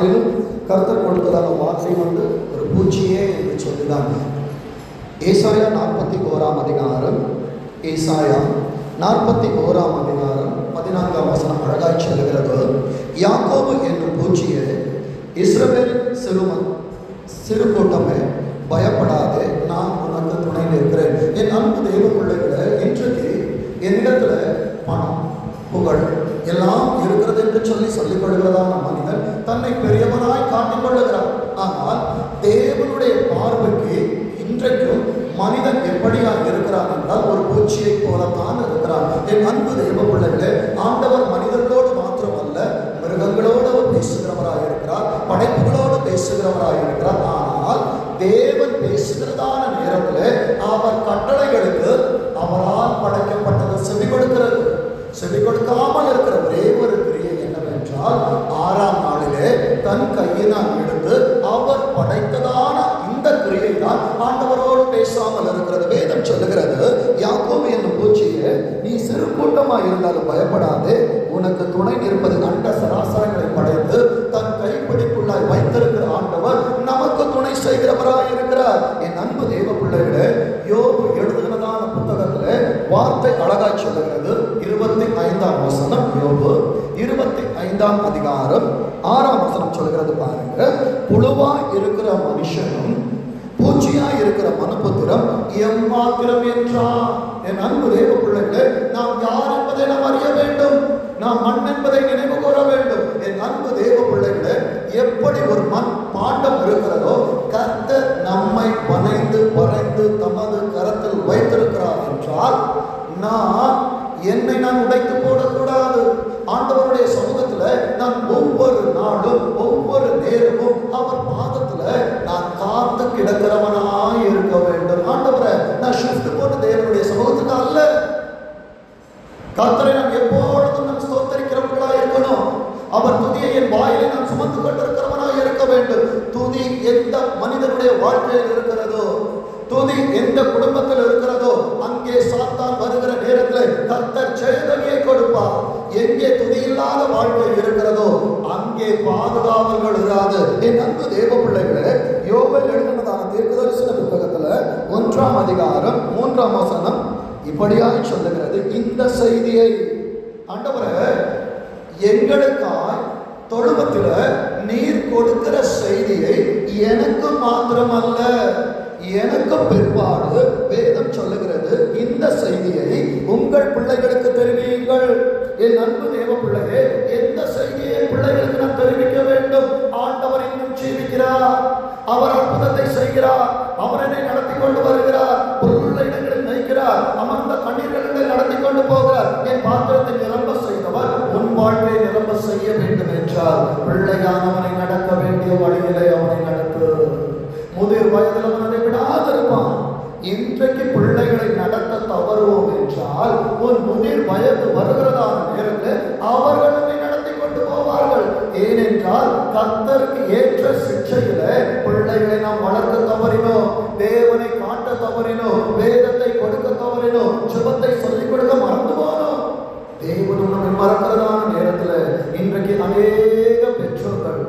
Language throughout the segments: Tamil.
கர்த்தர் கொடுத்ததான வார்த்தை வந்து ஒரு பூச்சியே என்று சொல்லிதான் ஏசாயா நாற்பத்தி ஓராம் அதிகாரம் ஏசாயா நாற்பத்தி ஓராம் அதிகாரம் பதினான்காம் வசனம் அழகாய் சொல்லுகிறது யாக்கோபு என்னும் பூச்சியே இஸ்ரவேல் சிறுமன் சிறு கூட்டமே பயப்படாதே நான் உனக்கு துணை நிற்கிறேன் என் அன்பு தெய்வ பிள்ளைகளை இன்றைக்கு என்னிடத்துல பணம் புகழ் எல்லாம் இருக்கிறது என்று சொல்லி சொல்லிக் கொள்கிறதான மனிதன் தன்னை பெரியவனாய் காட்டிக் கொள்ளுகிறான் ஆனால் தேவனுடைய பார்வைக்கு இன்றைக்கும் மனிதன் எப்படியா இருக்கிறான் என்றால் ஒரு பூச்சியை போலத்தான் இருக்கிறான் என் அன்பு தெய்வ பிள்ளைகளே ஆண்டவர் மனிதர்களோடு மாத்திரமல்ல மிருகங்களோடு அவர் பேசுகிறவராக இருக்கிறார் படைப்புகளோடு பேசுகிறவராக இருக்கிறார் ஆனால் தேவன் பேசுகிறதான நேரத்தில் அவர் கட்டளைகளுக்கு அவரால் படைக்கப்பட்டது செவி கொடுக்கிறது செவி கொடுக்காமல் இருக்கிற ஒரே ஒரு கிரியை என்னவென்றால் ஆறாம் நாளிலே தன் கையினால் எடுத்து அவர் படைத்ததான இந்த கிரியை தான் ஆண்டவரோடு பேசாமல் இருக்கிறது வேதம் சொல்லுகிறது யாக்கோபு என்னும் பூச்சியே நீ சிறு கூட்டமாக இருந்தாலும் பயப்படாதே உனக்கு துணை நிற்பது அண்ட சராசரங்களை படைத்து தன் கைப்பிடிக்குள்ளாய் வைத்திருக்கிற ஆண்டவர் நமக்கு துணை செய்கிறவராய் இருக்கிறார் என் அன்பு தேவ பிள்ளைகளே யோபு எழுதுகிறதான புத்தகத்துல வார்த்தை அழகாய் சொல்லுகிறது இருபத்தி ஐந்தாம் வசனம் யோபு இருபத்தி ஐந்தாம் அதிகாரம் ஆறாம் வசனம் சொல்லுகிறது பாருங்க புழுவாய் இருக்கிற மனுஷனும் பூச்சியாய் இருக்கிற மனுபுத்திரம் எம்மாத்திரம் என்றான் என் அன்பு தேவ பிள்ளைகளே நாம் யார் என்பதை நாம் அறிய வேண்டும் நாம் மண் என்பதை நினைவு கூற வேண்டும் என் அன்பு தேவ பிள்ளைகளே எப்படி ஒரு மண் பாண்டம் இருக்கிறதோ கர்த்தர் நம்மை வனைந்து வரைந்து தமது கரத்தில் வைத்திருக்கிறார் என்றால் நான் என்னை நான் உடைத்து போடக்கூடாது ஆண்டவருடைய சமூகத்துல நான் ஒவ்வொரு நாளும் ஒவ்வொரு நேரமும் அவர் பாதத்துல நான் காத்து கிடக்கிறவனாய் இருக்க வேண்டும் ஆண்டவரை நான் ஷிஃப்ட் போட்டு தேவனுடைய சமூகத்துக்கு அல்ல கர்த்தரை நாம் எப்பொழுதும் நாம் ஸ்தோத்தரிக்கிறவர்களாய் இருக்கணும் அவர் துதியை என் வாயிலை நான் சுமந்து கொண்டிருக்கிறவனாய் இருக்க வேண்டும் துதி எந்த மனிதனுடைய வாழ்க்கையில் இருக்கிறதோ துதி எந்த குடும்பத்தில் இருக்கிறதோ அங்கே சாத்தான் வருகிற நேரத்தில் கர்த்தர் ஜெயதனியை கொடுப்பார் எங்கே துதி இல்லாத வாழ்க்கை இருக்கிறதோ அங்கே பாதுகாவல்கள் இராது என் அன்பு தேவ பிள்ளைகளே யோபல் எழுதினதான தீர்க்கதரிசன புத்தகத்துல ஒன்றாம் அதிகாரம் மூன்றாம் வசனம் இப்படியாய் சொல்லுகிறது இந்த செய்தியை ஆண்டவரே எங்களுக்காய் தொழுவத்தில் நீர் கொடுக்கிற செய்தியை எனக்கு மாத்திரமல்ல எனக்கு பிற்பாடு வேதம் சொல்லுகிறது இந்த செய்தியை உங்கள் பிள்ளைகளுக்கு தெரிவியுங்கள் என் அன்பு தேவ பிள்ளையே எந்த செய்தியை என் பிள்ளைகளுக்கு நான் தெரிவிக்க வேண்டும் ஆண்டவர் இன்னும் ஜீவிக்கிறார் அவர் அற்புதத்தை செய்கிறார் அவர் என்னை நடத்தி கொண்டு வருகிறார் பொருளுள்ள இடங்களில் நைக்கிறார் அமர்ந்த கண்ணீர்களில் நடத்தி கொண்டு போகிறார் என் பாத்திரத்தை நிரம்ப செய்தவர் உன் வாழ்வை நிரம்ப செய்ய வேண்டும் என்றார் பிள்ளையானவனை நடக்க வேண்டிய வழியிலே அவனை நடத்து முதிர் வயதில் அவன் அதை விடாதிருப்பான் இன்றைக்கு பிள்ளைகளை நடத்த தவறுவோம் என்றால் உன் முதிர் வயது வருகிறதான நேரத்தில் அவர்கள் நம்மை நடத்தி கொண்டு போவார்கள் ஏனென்றால் கர்த்தருக்கு ஏற்ற சிக்ஷையில பிள்ளைகளை நாம் வளர்க்க தவறினோம் தேவனை காட்ட தவறினோம் வேதத்தை கொடுக்க தவறினோம் சுபத்தை சொல்லிக் கொடுக்க மறந்து போனோம் தேவனும் நம்மை மறக்கிறதான நேரத்தில் இன்றைக்கு அநேக பெற்றோர்கள்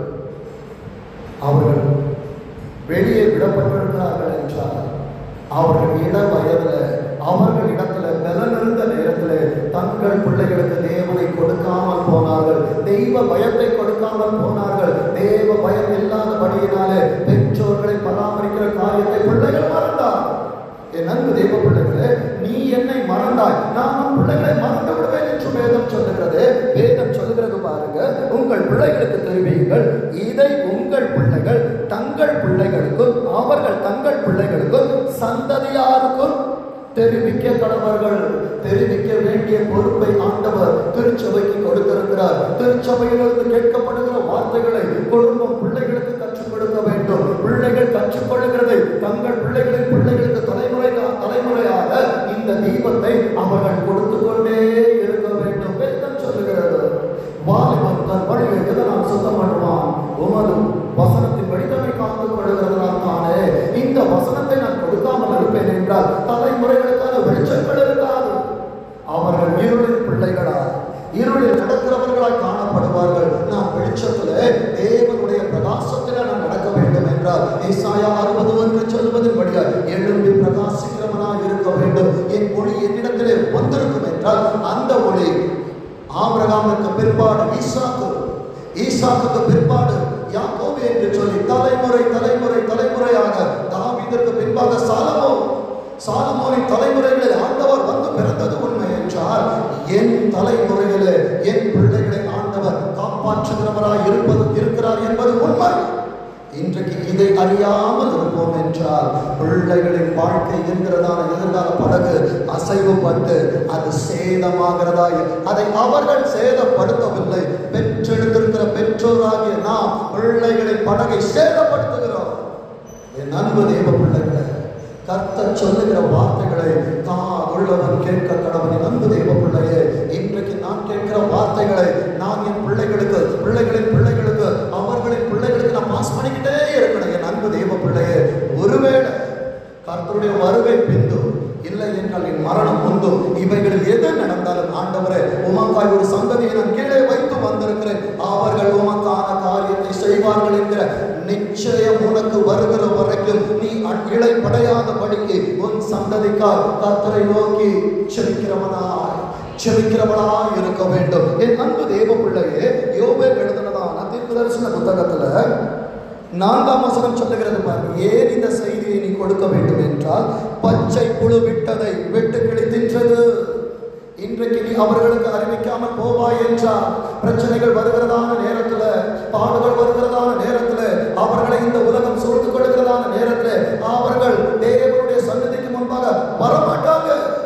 அவர்கள் வெளியே விடப்பட்டிருக்கிறார்கள் என்றால் அவர்கள் இள வயதில் அவர்கள் இடத்துல பலன் இருந்த நேரத்தில் தங்கள் பிள்ளைகளுக்கு தேவனை கொடுக்காமல் போனார்கள் தெய்வ பயத்தை கொடுக்காமல் போனார்கள் தேவ பயம் இல்லாதபடியினாலே பெற்றோர்களை பராமரிக்கிற காரியத்தை பிள்ளைகள் மறந்தார் என் அன்பு தெய்வ பிள்ளைகளே நீ என்னை மறந்தாய் நான் உன் பிள்ளைகளை மறந்து விடுவேன் என்று வேதம் சொல்லுகிறது வேதம் சொல்லுகிறது பாருங்க உங்கள் பிள்ளைகளுக்கு தெரிவியுங்கள் இதை உங்கள் பிள்ளைகள் தங்கள் பிள்ளைகளுக்கும் அவர்கள் தங்கள் பிள்ளைகளுக்கும் சந்ததியாருக்கும் தெரிவிக்க கடவர்கள் தெரிவிக்க வேண்டிய பொறுப்பை ஆண்டவர் திருச்சபைக்கு கொடுத்திருக்கிறார் திருச்சபையிலிருந்து கேட்கப்படுகிற வார்த்தைகளை குடும்பம் பிள்ளைகளுக்கு கற்றுக் கொடுக்க வேண்டும் பிள்ளைகள் கற்றுக்கொள்கிறதை தங்கள் பிள்ளைகளின் பிள்ளைகளுக்கு தலைமுறை தலைமுறையாக இந்த தீபத்தை அவர்கள் கொடுத்து கொண்டே இருக்க வேண்டும் வேதம் சொல்லுகிறது வாலிபன் தன் வழியை எதனால் சுத்தம் பண்ணுவான் உமது வசனத்தின் வழித்தமை காத்து கொள்கிறதனால் தானே இந்த வசனத்தை நான் கொடுக்காமல் இருப்பேன் என்றால் தலைமுறைகளுக்கான வெளிச்சங்கள் இருக்காது அவர்கள் இருளின் பிள்ளைகளா இருளில் நடக்கிறவர்களாய் காணப்படுவார்கள் நாம் வெளிச்சத்துல தேவனுடைய ஆபிரகாமுக்கு பிற்பாடு ஈசாக்கு ஈசாக்குக்கு பிற்பாடு யாக்கோபு என்று சொல்லி தலைமுறை தலைமுறை தலைமுறையாக தாவீதிற்கு பின்பாக சாலமோ சாலமோனின் தலைமுறைகளில் ஆண்டவர் வந்து பிறந்தது உண்மை என்றால் என் தலைமுறையிலே என் பிள்ளைகளை ஆண்டவர் காப்பாற்றுகிறவராய் இருப்பது இருக்கிறார் என்பது உண்மை இன்றைக்கு இதை அறியாமல் இருப்போம் என்றால் பிள்ளைகளின் வாழ்க்கை என்கிறதான எதிர்கால படகு அசைவுபட்டு அது சேதமாகிறதாய் அதை அவர்கள் சேதப்படுத்தவில்லை பெற்றெடுத்திருக்கிற பெற்றோராகிய நாம் பிள்ளைகளின் படகை சேதப்படுத்துகிறோம் என் அன்பு தேவ பிள்ளைகளே கர்த்தர் சொல்லுகிற வார்த்தைகளை தான் உள்ளவன் கேட்க கடவன் என் அன்பு தேவ பிள்ளையே இன்றைக்கு நான் கேட்கிற வார்த்தைகளை நான் என் பிள்ளைகளுக்கு பிள்ளைகளின் பிள்ளைகளுக்கு அவர்களின் பிள்ளைகளுக்கு நான் பாஸ் பண்ணிக்கிட்டே இருக்கணும் என் அன்பு தேவ பிள்ளையே ஒருவேளை கர்த்தருடைய வருகை பிந்து இல்லை என்றால் என் மரணம் முந்தும் இவைகளில் எது நடந்தாலும் ஆண்டவரே உமக்காய் ஒரு சந்ததியை நான் கீழே வைத்து வந்திருக்கிறேன் அவர்கள் உமக்கான காரியத்தை செய்வார்கள் என்கிற நிச்சயம் உனக்கு வருகிற வரைக்கும் நீ இழைப்படையாதபடிக்கு உன் சந்ததிக்காய் கர்த்தரை நோக்கி செபிக்கிறவனாய் செபிக்கிறவனாய் இருக்க வேண்டும் என் அன்பு தேவ பிள்ளையே யோபே எழுதினதான தீர்க்கதரிசன புத்தகத்துல நான்காம் வசனம் சொல்லுகிறது பாருங்க ஏன் இந்த செய்தியை நீ கொடுக்க வேண்டும் என்றால் பச்சை புழு விட்டதை வெட்டு கிழித்தின்றது இன்றைக்கு நீ அவர்களுக்கு அறிவிக்காமல் போவாய் என்றால் பிரச்சனைகள் வருகிறதான நேரத்துல பாடுகள் வருகிறதான நேரத்துல அவர்களை இந்த உலகம் சூழ்ந்து கொள்கிறதான நேரத்துல அவர்கள் தேவனுடைய சன்னதிக்கு முன்பாக வரமாட்டாங்க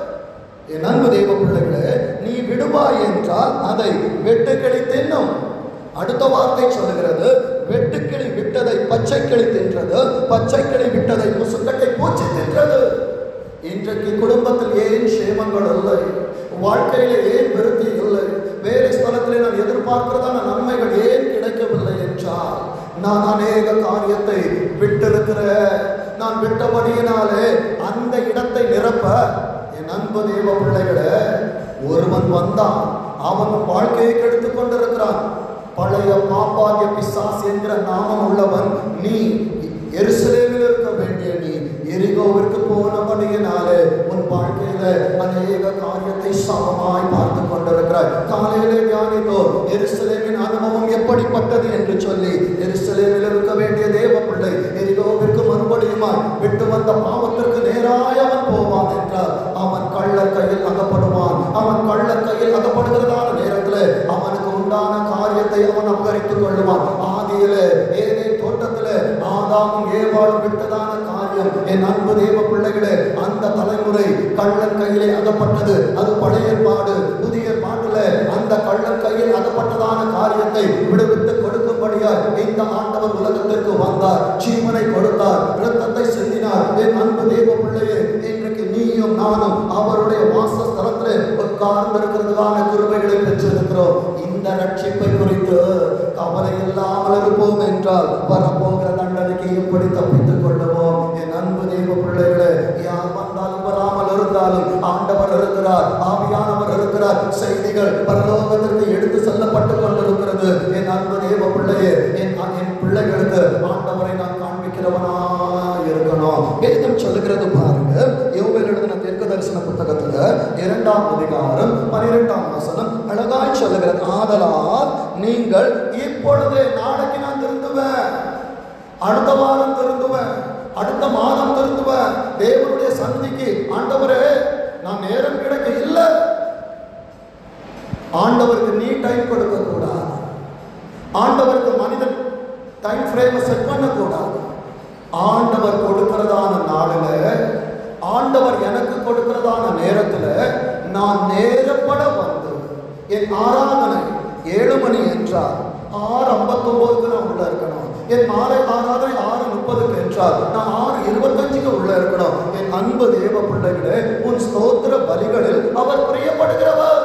என் அன்பு தெய்வ பிள்ளைகளே நீ விடுவாய் என்றால் அதை வெட்டுக்கிளி தின்னும் அடுத்த வார்த்தை சொல்லுகிறது வெட்டுக்கிளி விட்டதை பச்சைக்கிளி தின்றது பச்சைக்கிளி விட்டதை முசுக்கட்டை பூச்சி தின்றது இன்றைக்கு குடும்பத்தில் ஏன் சேமங்கள் இல்லை வாழ்க்கையில ஏன் விருத்தி இல்லை வேலை ஸ்தலத்திலே நான் எதிர்பார்க்கிறதான நன்மைகள் ஏன் கிடைக்கவில்லை என்றால் நான் அநேக காரியத்தை விட்டிருக்கிற நான் விட்டபடியினாலே அந்த இடத்தை நிரப்ப என் அன்பு தேவ பிள்ளைகளே ஒருவன் வந்தான் அவன் வாழ்க்கையை கெடுத்துக் கொண்டிருக்கிறான் பழைய பாப்பாகிய பிசாஸ் என்கிற நாமம் உள்ளவன் நீ எருசலேமில் இருக்க வேண்டிய நீ எரிகோவிற்கு போனபடியினாலே உன் வாழ்க்கையில அநேக காரியத்தை சமமாய் பார்த்து கொண்டிருக்கிறாய் காலையிலே தியானித்தோ எருசலேமின் அனுபவம் எப்படிப்பட்டது என்று சொல்லி எருசலேமில் இருக்க வேண்டிய தேவ பிள்ளை எரிகோவிற்கு மறுபடியுமாய் விட்டு வந்த பாவத்திற்கு நேராய் அவன் போவான் என்றால் அவன் கள்ளர் கையில் அகப்படுவான் அவன் கள்ளர் கையில் அகப்படுகிறதான நேரத்தில் அவனுக்கு உண்டான காரியத்தை அவன் அபகரித்துக் கொள்ளுவான் ஆதியிலே ஏதே தோட்டத்திலே ஆதாமும் ஏவாளும் விட்டதான காரியம் என் அன்பு தேவ பிள்ளைகளே அந்த தலைமுறை கள்ளன் கையிலே அகப்பட்டது அது பழைய பாடு புதிய பாட்டுல அந்த கள்ளன் கையில் அகப்பட்டதான காரியத்தை விடுவித்து கொடுக்கும்படியாய் இந்த ஆண்டவர் உலகத்திற்கு வந்தார் ஜீவனை கொடுத்தார் இரத்தத்தை சிந்தினார் என் அன்பு தேவ பிள்ளையே இன்றைக்கு நீயும் நானும் அவருடைய வாசஸ்தலத்திலே உட்கார்ந்து இருக்கிறதுக்கான கிருபைகளை பெற்றிருக்கிறோம் இந்த ரட்சிப்பை குறித்து கவலை இல்லாமல் இருப்போம் என்றால் வரப்போகிற தண்டனைக்கு எப்படி தப்பித்துக் கொள்ளுவோம் என் அன்பு தேவ பிள்ளைகளே யார் வந்தாலும் வராமல் இருந்தாலும் ஆண்டவர் இருக்கிறார் ஆவியானவர் இருக்கிறார் செய்திகள் பரலோகத்திற்கு எடுத்து செல்லப்பட்டு கொண்டிருக்கிறது என் அன்பு தேவ பிள்ளையே என் என் பிள்ளைகளுக்கு ஆண்டவரை நான் காண்பிக்கிறவனா இருக்கணும் வேதம் சொல்லுகிறது பாருங்க யோவேல் எழுதின தீர்க்க தரிசன புத்தகத்துல இரண்டாம் அதிகாரம் பனிரெண்டாம் வசனம் அழகாய் சொல்லுகிறது ஆதலால் நீங்கள் இப்பொழுதே நாளைக்கு நான் திருந்துவேன் அடுத்த வாரம் திருந்துவேன் அடுத்த மாதம் திருந்துவேன் தேவனுடைய சந்திக்கு ஆண்டவரே நான் நேரம் கிடைக்க இல்லை ஆண்டவருக்கு நீ டைம் கொடுக்க கூடாது ஆண்டவருக்கு மனிதன் டைம் ஃப்ரேமை செட் பண்ணக்கூடாது ஆண்டவர் கொடுக்கிறதான நாளில் ஆண்டவர் எனக்கு கொடுக்கிறதான நேரத்தில் நான் நேரப்பட வந்து என் ஆராதனை ஏழு மணி என்றால் ஆறு ஐம்பத்தொம்போதுக்கு நான் உள்ள இருக்கணும் என் மாலை ஆராதனை ஆறு முப்பதுக்கு என்றால் நான் ஆறு இருபத்தஞ்சுக்கு உள்ள இருக்கணும் என் அன்பு தேவ பிள்ளைகளே உன் ஸ்தோத்திர பலிகளில் அவர் பிரியப்படுகிறவர்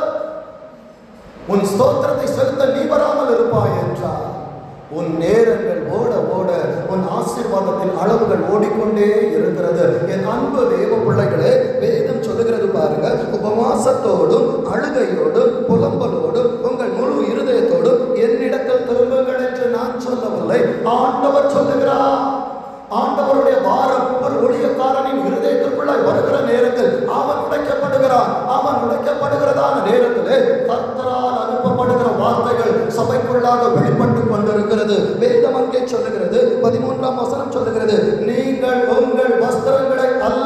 உன் ஸ்தோத்திரத்தை செலுத்த நீ வராமல் இருப்பாய் என்றார் உன் நேரங்கள் ஓட ஓட உன் ஆசீர்வாதத்தின் அளவுகள் ஓடிக்கொண்டே இருக்கிறது என் அன்பு தேவ பிள்ளைகளே வேதம் சொல்லுகிறது பாருங்க உபவாசத்தோடும் அழுகையோடும் புலம்பலோடும் உங்கள் முழு இருதயத்தோடும் என்னிடத்தில் திரும்புங்கள் என்று நான் சொல்லவில்லை ஆண்டவர் சொல்லுகிறார் ஆண்டவருடைய வாரம் ஒரு ஊழியக்காரனின் இருதயத்திற்குள்ள சபைக்குள்ளாய் வருகிற நேரத்தில் அவன் உடைக்கப்படுகிறான் அவன் உடைக்கப்படுகிறதான நேரத்திலே கர்த்தரால் அனுப்பப்படுகிற வார்த்தைகள் சபைக்குள்ளாக வெளிப்பட்டு கொண்டிருக்கிறது வேதம் அங்கே சொல்லுகிறது பதிமூன்றாம் வசனம் சொல்லுகிறது நீங்கள் உங்கள் வஸ்திரங்களை அல்ல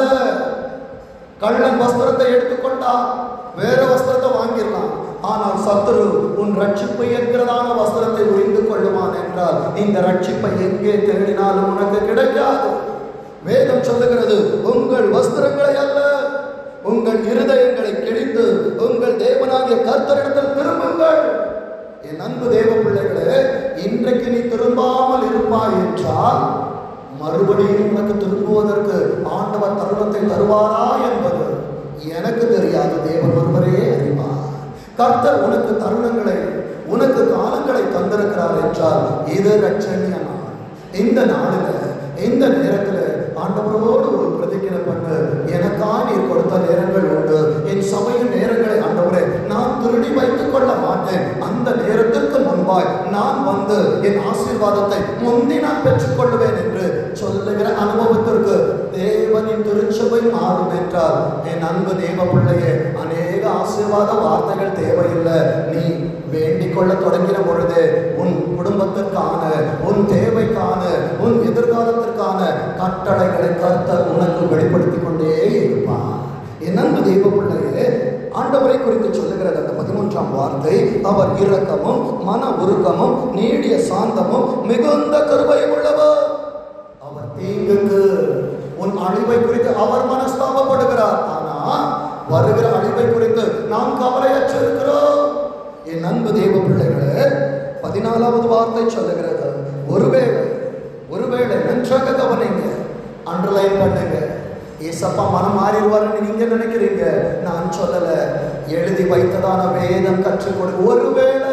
கள்ளன் வஸ்திரத்தை எடுத்துக்கொண்டா வேற வஸ்திரத்தை வாங்கிடலாம் ஆனால் சத்துரு உன் ரட்சிப்பை என்கிறதான வஸ்திரத்தை உரிந்து கொள்ளுவான் என்றால் இந்த ரட்சிப்பை எங்கே தேடினாலும் உனக்கு கிடைக்காது வேதம் சொல்லுகிறது உங்கள் வஸ்திரங்களை அல்ல உங்கள் இருதயங்களை கிழித்து உங்கள் தேவனாகிய கர்த்தரிடத்தில் திரும்புங்கள் என் அன்பு தேவ பிள்ளைகளே இன்றைக்கு நீ திரும்பாமல் இருப்பாய் என்றால் மறுபடியும் உனக்கு திரும்புவதற்கு ஆண்டவர் தருணத்தை தருவாரா என்பது எனக்கு தெரியாது தேவன் ஒருவரே அறிவார் கர்த்தர் உனக்கு தருணங்களை உனக்கு காலங்களை தந்திருக்கிறார் என்றால் இது ரட்சணிய நாள் இந்த நாளில் இந்த நேரத்தில் ஆண்டவரோடு ஒரு பிரதிஜனை பண்ணு எனக்கா நீர் கொடுத்த நேரங்கள் உண்டு என் சமய நேரங்களை ஆண்டவரே நான் திருடி வைத்துக் கொள்ள மாட்டேன் அந்த நேரத்திற்கு முன்பாய் நான் வந்து என் ஆசீர்வாதத்தை முந்தி நான் பெற்றுக்கொள்வேன் என்று சொல்லுகிற அனுபவத்திற்கு தேவனின் திருச்சபை மாறும் என்றால் என் அன்பு தேவ பிள்ளையே அநேக ஆசீர்வாத வார்த்தைகள் தேவையில்லை நீ வேண்டிக் கொள்ள தொடங்கின பொழுது உன் குடும்பத்திற்கான உன் தேவைக்கான உன் எதிர்காலத்திற்கான கட்டளைகளை கர்த்தர் உனக்கு வெளிப்படுத்திக் கொண்டே இருப்பார் என் அன்பு தெய்வ பிள்ளையே ஆண்டவரை குறித்து சொல்லுகிறது அந்த பதிமூன்றாம் வார்த்தை அவர் இரக்கமும் மன உருக்கமும் நீடிய சாந்தமும் மிகுந்த கருவையும் உள்ளவர் அவர் தீங்குக்கு உன் அழிவை குறித்து அவர் மனஸ்தாபப்படுகிறார் ஆனா வருகிற அழிவை குறித்து நாம் கவலையற்று இருக்கிறோம் என் அன்பு தெய்வ பிள்ளைகளே பதினாலாவது வார்த்தை சொல்லுகிறது ஒருவேளை ஒருவேளை நன்றாக கவனிங்க அண்டர்லைன் பண்ணுங்க ஏசப்பா மனம் மாறிடுவாருன்னு நீங்க நினைக்கிறீங்க நான் சொல்லல எழுதி வைத்ததான வேதம் கற்றுக் கொடு ஒருவேளை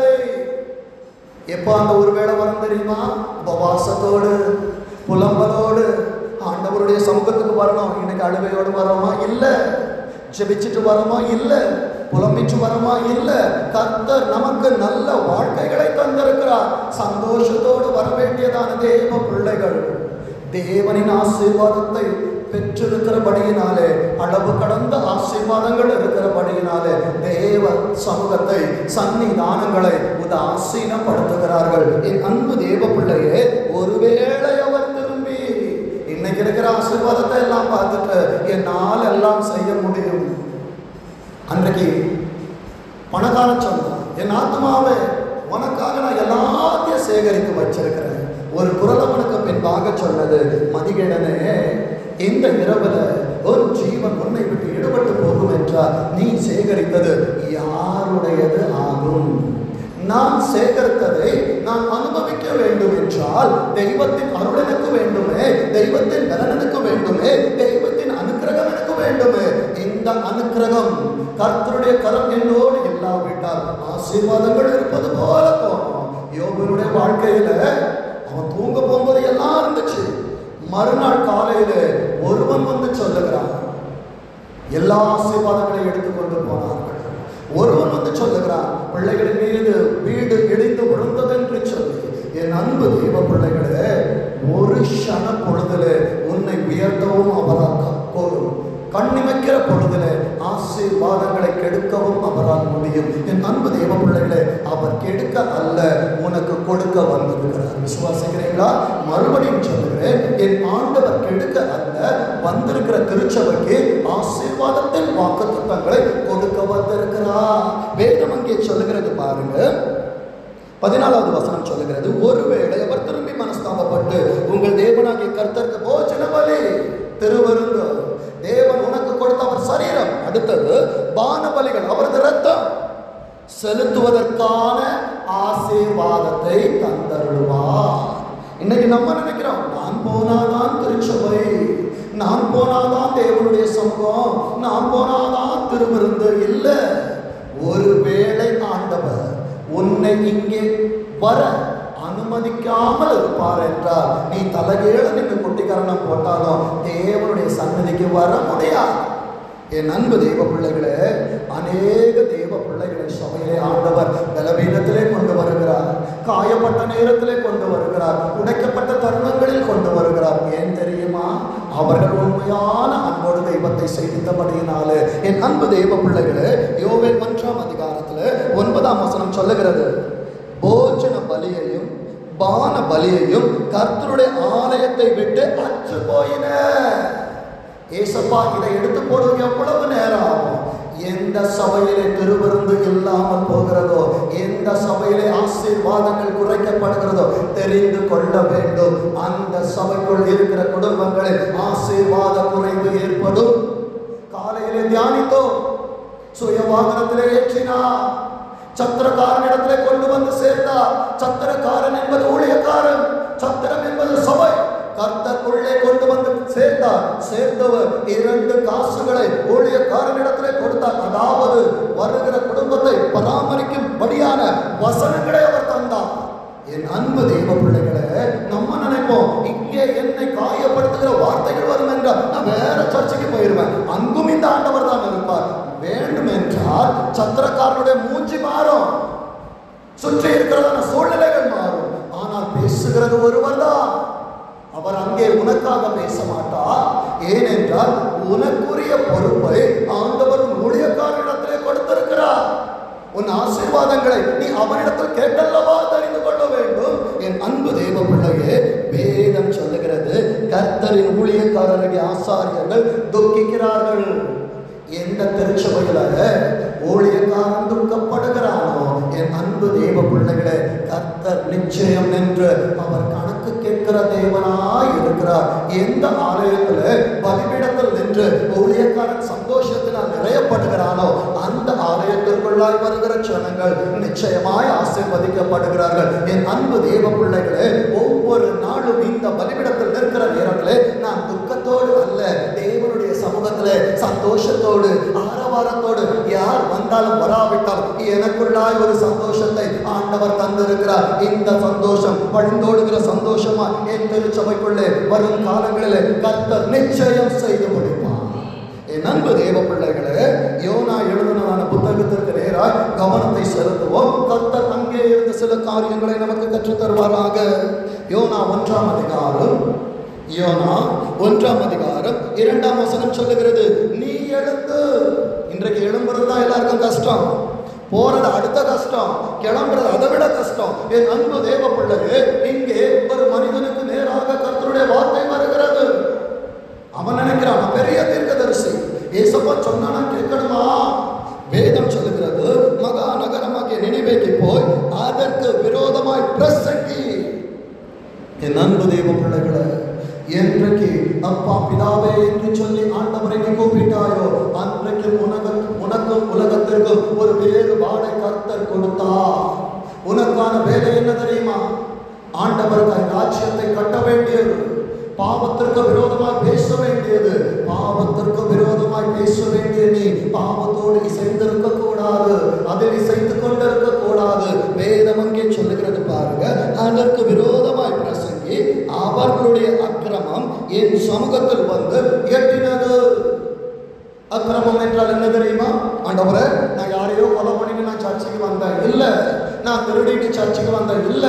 எப்போ அந்த ஒருவேளை வரும் தெரியுமா உபவாசத்தோடு புலம்பலோடு ஆண்டவருடைய சமூகத்துக்கு வரணும் இன்னைக்கு அழுவையோடு வரோமா இல்லை ஜெபிச்சுட்டு வரோமா இல்லை புலம்பிச்சு வரோமா இல்லை கர்த்தர் நமக்கு நல்ல வாழ்க்கைகளை தந்திருக்கிறார் சந்தோஷத்தோடு வர வேண்டியதான தேவ பிள்ளைகள் தேவனின் ஆசீர்வாதத்தை பெற்றிருக்கிறபடியினாலே அளவு கடந்த ஆசீர்வாதங்கள் இருக்கிறபடியினாலே தேவ சமூகத்தை சன்னிதானங்களை உதாசீனப்படுத்துகிறார்கள் என் அன்பு தேவ பிள்ளையே ஒருவேளை அவர் திரும்பி இன்னைக்கு இருக்கிற ஆசீர்வாதத்தை எல்லாம் பார்த்துட்டு என்னால் எல்லாம் செய்ய முடியும் அன்றைக்கு பணக்காரன் சொன்னான் என் ஆத்மாவே உனக்காக நான் எல்லாத்தையும் சேகரித்து வச்சிருக்கிறேன் ஒரு குரல் அவனுக்கு பின்பாக சொன்னது மதிகேடனே இந்த இரவுல ஒரு ஜீவன் உன்னை விட்டு ஈடுபட்டு போகும் என்றால் நீ சேகரித்தது யாருடையது ஆகும் நான் சேகரித்ததை நான் அனுபவிக்க வேண்டும் என்றால் தெய்வத்தின் அருள் எனக்கு வேண்டுமே தெய்வத்தின் பலன் எனக்கு வேண்டுமே தெய்வத்தின் அனுக்கிரகம் எனக்கு வேண்டுமே இந்த அனுக்கிரகம் கர்த்தருடைய கரம் என்னோடு இல்லாவிட்டால் ஆசீர்வாதங்கள் இருப்பது போல தோணும் யோகனுடைய வாழ்க்கையில அவன் தூங்க போகும்போது எல்லாம் இருந்துச்சு மறுநாள் காலையில ஒருவன் வந்து சொல்லுகிறான் எல்லா ஆசீர்வாதங்களையும் எடுத்துக்கொண்டு போனார்கள் ஒருவன் வந்து சொல்லுகிறான் பிள்ளைகளின் மீது வீடு இடிந்து விழுந்ததென்று சொல்லி என் அன்பு தெய்வ பிள்ளைகளே ஒரு க்ஷண பொழுதுல உன்னை உயர்த்தவும் அவரால் போதும் கண்ணிமைக்கிற பொழுதுல ஆசீர்வாதங்களை கெடுக்கவும் அவரால் முடியும் என் அன்பு தெய்வ பிள்ளைகளே அவர் கெடுக்க அல்ல உனக்கு கொடுக்க வந்திருக்கிறார் விசுவாசிக்கிறீங்களா மறுபடியும் சொல்லுகிறேன் என் ஆண்டவர் கெடுக்க அல்ல வந்திருக்கிற திருச்சபைக்கு ஆசீர்வாதத்தின் வாக்குத்தத்தங்களை கொடுக்க வந்திருக்கிறார் வேதம் அங்கே சொல்லுகிறது பாருங்க பதினாலாவது வசனம் சொல்லுகிறது ஒருவேளை அவர் திரும்பி மனஸ்தாபப்பட்டு உங்கள் தேவனாகிய கர்த்தருக்கு போஜன பலி திருவருந்து தேவன் உனக்கு கொடுத்த அவர் சரீரம் அடுத்தது பான பலிகள் அவரது ரத்தம் செலுத்துவதற்கான ஆசீர்வாதத்தை தந்தருள்வார் இன்னைக்கு நம்ம நினைக்கிறோம் நான் போனாதான் திருச்சபை நான் போனாதான் தேவனுடைய சமூகம் நான் போனாதான் திருவிருந்து இல்லை ஒருவேளை ஆண்டவர் உன்னை இங்கே வர அனுமதிக்காமல் இருப்பார் என்றால் நீ தலைகீழ நின்று குட்டிக்கரணம் போட்டாலும் தேவனுடைய சன்னதிக்கு வர முடியாது என் அன்பு தெய்வ பிள்ளைகளே அநேக தெய்வ பிள்ளைகளை சபையிலே ஆண்டவர் பலவீனத்திலே கொண்டு வருகிறார் காயப்பட்ட நேரத்திலே கொண்டு வருகிறார் உடைக்கப்பட்ட தருணங்களில் கொண்டு வருகிறார் ஏன் தெரியுமா அவர்கள் உண்மையான அன்போடு தெய்வத்தை சேவித்தபடியினாலே என் அன்பு தெய்வ பிள்ளைகளே யோவேல் ஒன்றாம் அதிகாரத்துல ஒன்பதாம் வசனம் சொல்லுகிறது போஜன பலியையும் பான பலியையும் கர்த்தருடைய ஆலயத்தை விட்டு அற்று போயின ஏசப்பா இதை எடுத்து போடுவது எவ்வளவு நேரம் ஆகும் எந்த சபையிலே திருவிருந்து இல்லாமல் போகிறதோ எந்த சபையிலே ஆசீர்வாதங்கள் குறைக்கப்படுகிறதோ தெரிந்து கொள்ள வேண்டும் அந்த சபைக்குள் இருக்கிற குடும்பங்களில் ஆசீர்வாத குறைவு ஏற்படும் காலையிலே தியானித்தோம் சுய வாகனத்திலே ஏற்றினா சத்திரக்காரனிடத்திலே கொண்டு வந்து சேர்த்தார் சத்திரக்காரன் என்பது ஊழியக்காரன் சத்திரம் என்பது சபை கர்த்தருக்குள்ளே கொண்டு வந்து சேர்த்தார் சேர்ந்தவர் இரண்டு காசுகளை ஊழியக்காரனிடத்திலே கொடுத்தார் அதாவது வருகிற குடும்பத்தை பராமரிக்கும்படியான வசனங்களை அவர் தந்தார் என் அன்பு தெய்வ பிள்ளைகளே நம்ம நினைப்போம் இங்கே என்னை காயப்படுத்துகிற வார்த்தைகள் வரும் என்றால் நான் வேற சர்ச்சைக்கு போயிருவேன் அங்கும் இந்த ஆண்டவர் தான் இருப்பார் வேண்டும் என்றால் சத்திரக்காரனுடைய மூஞ்சி மாறும் சுற்றி இருக்கிறதான சூழ்நிலைகள் மாறும் ஆனால் பேசுகிறது ஒருவர் தான் அவர் அங்கே உனக்காக பேச மாட்டார் ஏனென்றால் உனக்குரிய பொறுப்பை ஆண்டவர் உன் ஊழியக்காரனிடத்திலே கொடுத்திருக்கிறார் உன் ஆசீர்வாதங்களை நீ அவரிடத்தில் கேட்டல்லவா தெரிந்து கொள்ள வேண்டும் என் அன்பு தெய்வ பிள்ளையே வேதம் சொல்லுகிறது கர்த்தரின் ஊழியக்காரருடைய ஆசாரியர்கள் துக்கிக்கிறார்கள் எந்த திருச்சபையில ஊழியக்காரன் துக்கப்படுகிறானோ என் அன்பு தெய்வ பிள்ளைகளே கர்த்தர் நிச்சயம் நின்று அவர் கணக்கு கேட்கிற தேவனாய் இருக்கிறார் எந்த ஆலயத்துல பலிபீடத்தில் நின்று ஊழியக்காரன் சந்தோஷத்தினால் நிறையப்படுகிறானோ அந்த ஆலயத்திற்குள்ளாய் வருகிற ஜனங்கள் நிச்சயமாய் ஆசீர்வதிக்கப்படுகிறார்கள் என் அன்பு தேவ பிள்ளைகளே ஒவ்வொரு நாளும் இந்த பலிபீடத்தில் நிற்கிற நேரங்களே நான் துக்கத்தோடு அல்ல தேவனுடைய சமூகத்திலே சந்தோஷத்தோடு ஆரவாரத்தோடு யார் வந்தாலும் வராவிட்டால் எனக்குள்ளாய் ஒரு சந்தோஷத்தை ஆண்டவர் தந்திருக்கிறார் இந்த சந்தோஷம் வழிந்தோடுகிற சந்தோஷமா என் திருச்சபைக்குள்ளே வரும் காலங்களிலே கர்த்தர் நிச்சயம் செய்து முடிப்பார் என் அன்பு தேவ பிள்ளைகளே யோனா எழுதினதான புத்தகத்திற்கு நேராய் கவனத்தை செலுத்துவோம் கர்த்தர் அங்கே இருந்த சில காரியங்களை நமக்கு கற்றுத் தருவாராக யோனா ஒன்றாம் அதிகாரம் யோனா ஒன்றாம் அதிகாரம் இரண்டாம் வசனம் சொல்லுகிறது நீ எழுந்து இன்றைக்கு எழும்புறது தான் எல்லாருக்கும் கஷ்டம் போறது அடுத்த கஷ்டம் கிளம்புறது அதை விட கஷ்டம் என் அன்பு தேவ பிள்ளையே இங்கே ஒரு மனிதனுக்கு நேராக கர்த்தருடைய வார்த்தை வருகிறது அவன் நினைக்கிறான் நான் பெரிய தீர்க்கதரிசி ஏசப்பா சொன்னா நான் கேட்கணுமா வேதம் சொல்லுகிறது மகா நகரமாகிய நினைவேக்கு போய் அதற்கு விரோதமாய் பிரசங்கி என் அன்பு தெய்வ பிள்ளைகளே என்றைக்கு அப்பா பிதாவே என்று சொல்லி ஆண்டவரை நீ கூப்பிட்டாயோ அன்றைக்கு உனக்கு உனக்கும் உலகத்திற்கும் ஒரு வேறுபாடை கர்த்தர் கொடுத்தா உனக்கான வேலை என்ன தெரியுமா ஆண்டவருக்காய் ராஜ்யத்தை கட்ட வேண்டியது பாவத்திற்கு விரோதமாய் பேச வேண்டியது பாவத்திற்கு விரோதமாய் பேச வேண்டிய நீ பாவத்தோடு இசைந்திருக்க கூடாது அதில் இசைத்து கொண்டிருக்க கூடாது வேதம் அங்கே சொல்லுகிறது பாருங்க அதற்கு விரோதமாய் பிரசங்கி அவர்களுடைய அக்கிரமம் என் சமூகத்தில் வந்து எட்டினது அக்கிரமம் என்றால் என்ன தெரியுமா ஆண்டவரே நான் யாரையோ கொலை பண்ணிட்டு நான் சர்ச்சுக்கு வந்தேன் இல்ல நான் திருடிட்டு சர்ச்சுக்கு வந்தேன் இல்ல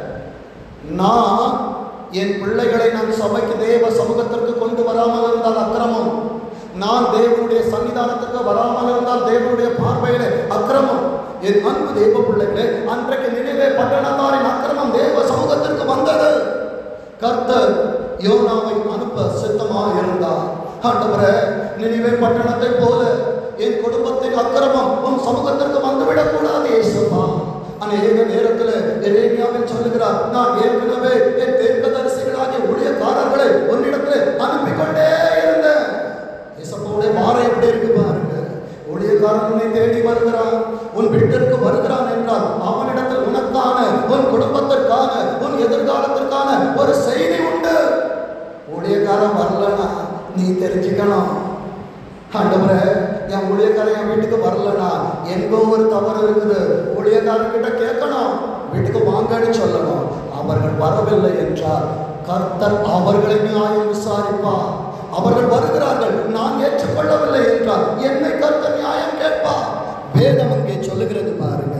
நான் என் பிள்ளைகளை நான் சபைக்கு தேவ சமூகத்திற்கு கொண்டு வராமல் இருந்தால் அக்கிரமம் நான் தேவனுடைய சன்னிதானத்துக்கு வராமல் இருந்தால் தேவனுடைய பார்வையிலே அக்கிரமம் என் அன்பு தேவ பிள்ளைகளே அன்றைக்கு நினைவே பட்டணத்தாரின் அக்கிரமம் தேவ சமூகத்திற்கு வந்தது கர்த்தர் யோனாவை அனுப்ப சித்தமாக இருந்தார் ஆண்டவரே நினைவே பட்டணத்தை போல என் குடும்பத்தின் அக்கிரமம் உன் சமூகத்திற்கு வந்துவிடக் கூடாது இயேசுப்பா அநேக நேரத்தில் எரேமியாவில் சொல்லுகிறார் நான் ஏற்கனவே என் தீர்க்கதரிசிகளாகிய ஊழியக்காரர்களை உன்னிடத்தில் அனுப்பி கொண்டே இருந்தேன் இயேசப்பாவுடைய வாரம் எப்படி இருக்கு பாருங்க ஊழியக்காரன் உன்னை தேடி வருகிறான் உன் வீட்டிற்கு வருகிறான் என்றால் அவனிடத்தில் உனக்கான உன் குடும்பத்திற்கான உன் எதிர்காலத்திற்கான ஒரு செய்தி உண்டு ஊழியக்காரன் வரலனா நீ தெரிஞ்சுக்கணும் ஆண்டவரே என் ஊழியக்காரன் என் வீட்டுக்கு வரலனா எங்கோ ஒரு தவறு இருக்குது ஊழியக்காரன் கிட்ட கேட்கணும் வீட்டுக்கு வாங்கன்னு சொல்லணும் அவர்கள் வரவில்லை என்றால் கர்த்தர் அவர்களை நியாயம் விசாரிப்பார் அவர்கள் வருகிறார்கள் நான் ஏற்றுக்கொள்ளவில்லை என்றால் என்னை கர்த்தர் நியாயம் கேட்பார் வேதம் அங்கே சொல்லுகிறது பாருங்க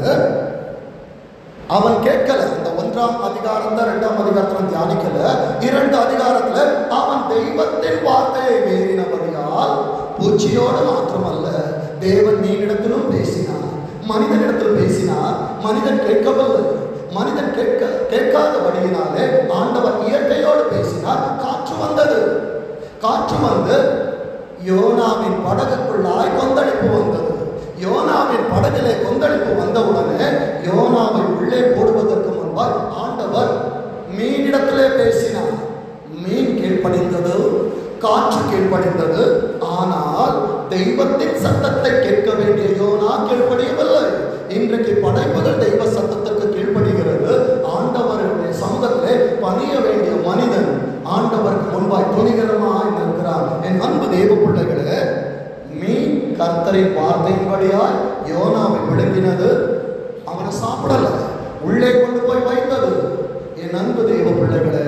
அவன் கேட்கல இந்த ஒன்றாம் அதிகாரத்தை இரண்டாம் அதிகாரத்துல தியானிக்கல இரண்டு அதிகாரத்துல அவன் தெய்வத்தின் வார்த்தை பூச்சியோடு மாத்திரமல்ல தேவன் மீனிடத்திலும் பேசினார் மனிதனிடத்தில் பேசினார் மனிதன் கேட்கவில்லை மனிதன் கேட்க கேட்காதபடியினாலே ஆண்டவர் இயற்கையோடு பேசினார் காற்று வந்தது காற்று வந்து யோனாவின் படகுக்குள்ளாய் கொந்தளிப்பு வந்தது யோனாவின் படகிலே கொந்தளிப்பு வந்தவுடனே யோனாவை உள்ளே போடுவதற்கு முன்பாய் ஆண்டவர் மீனிடத்திலே பேசினார் மீன் கீழ்ப்படிந்தது காற்று கீழ்ப்படிந்தது ஆனால் தெய்வத்தின் சத்தத்தை கேட்க வேண்டிய யோனா கீழ்ப்படியவில்லை இன்றைக்கு படைப்புகள் தெய்வ சத்தத்துக்கு கீழ்ப்படுகிறது ஆண்டவருடைய சமூகத்திலே பணிய வேண்டிய மனிதன் ஆண்டவருக்கு முன்பாய் துணிகரமாய் நிற்கிறான் என் அன்பு தெய்வ பிள்ளைகளே மீன் கர்த்தரின் வார்த்தையின்படியாய் யோனாவை விழுங்கினது அவனை சாப்பிடல உள்ளே கொண்டு போய் வைத்தது என் அன்பு தெய்வ பிள்ளைகளே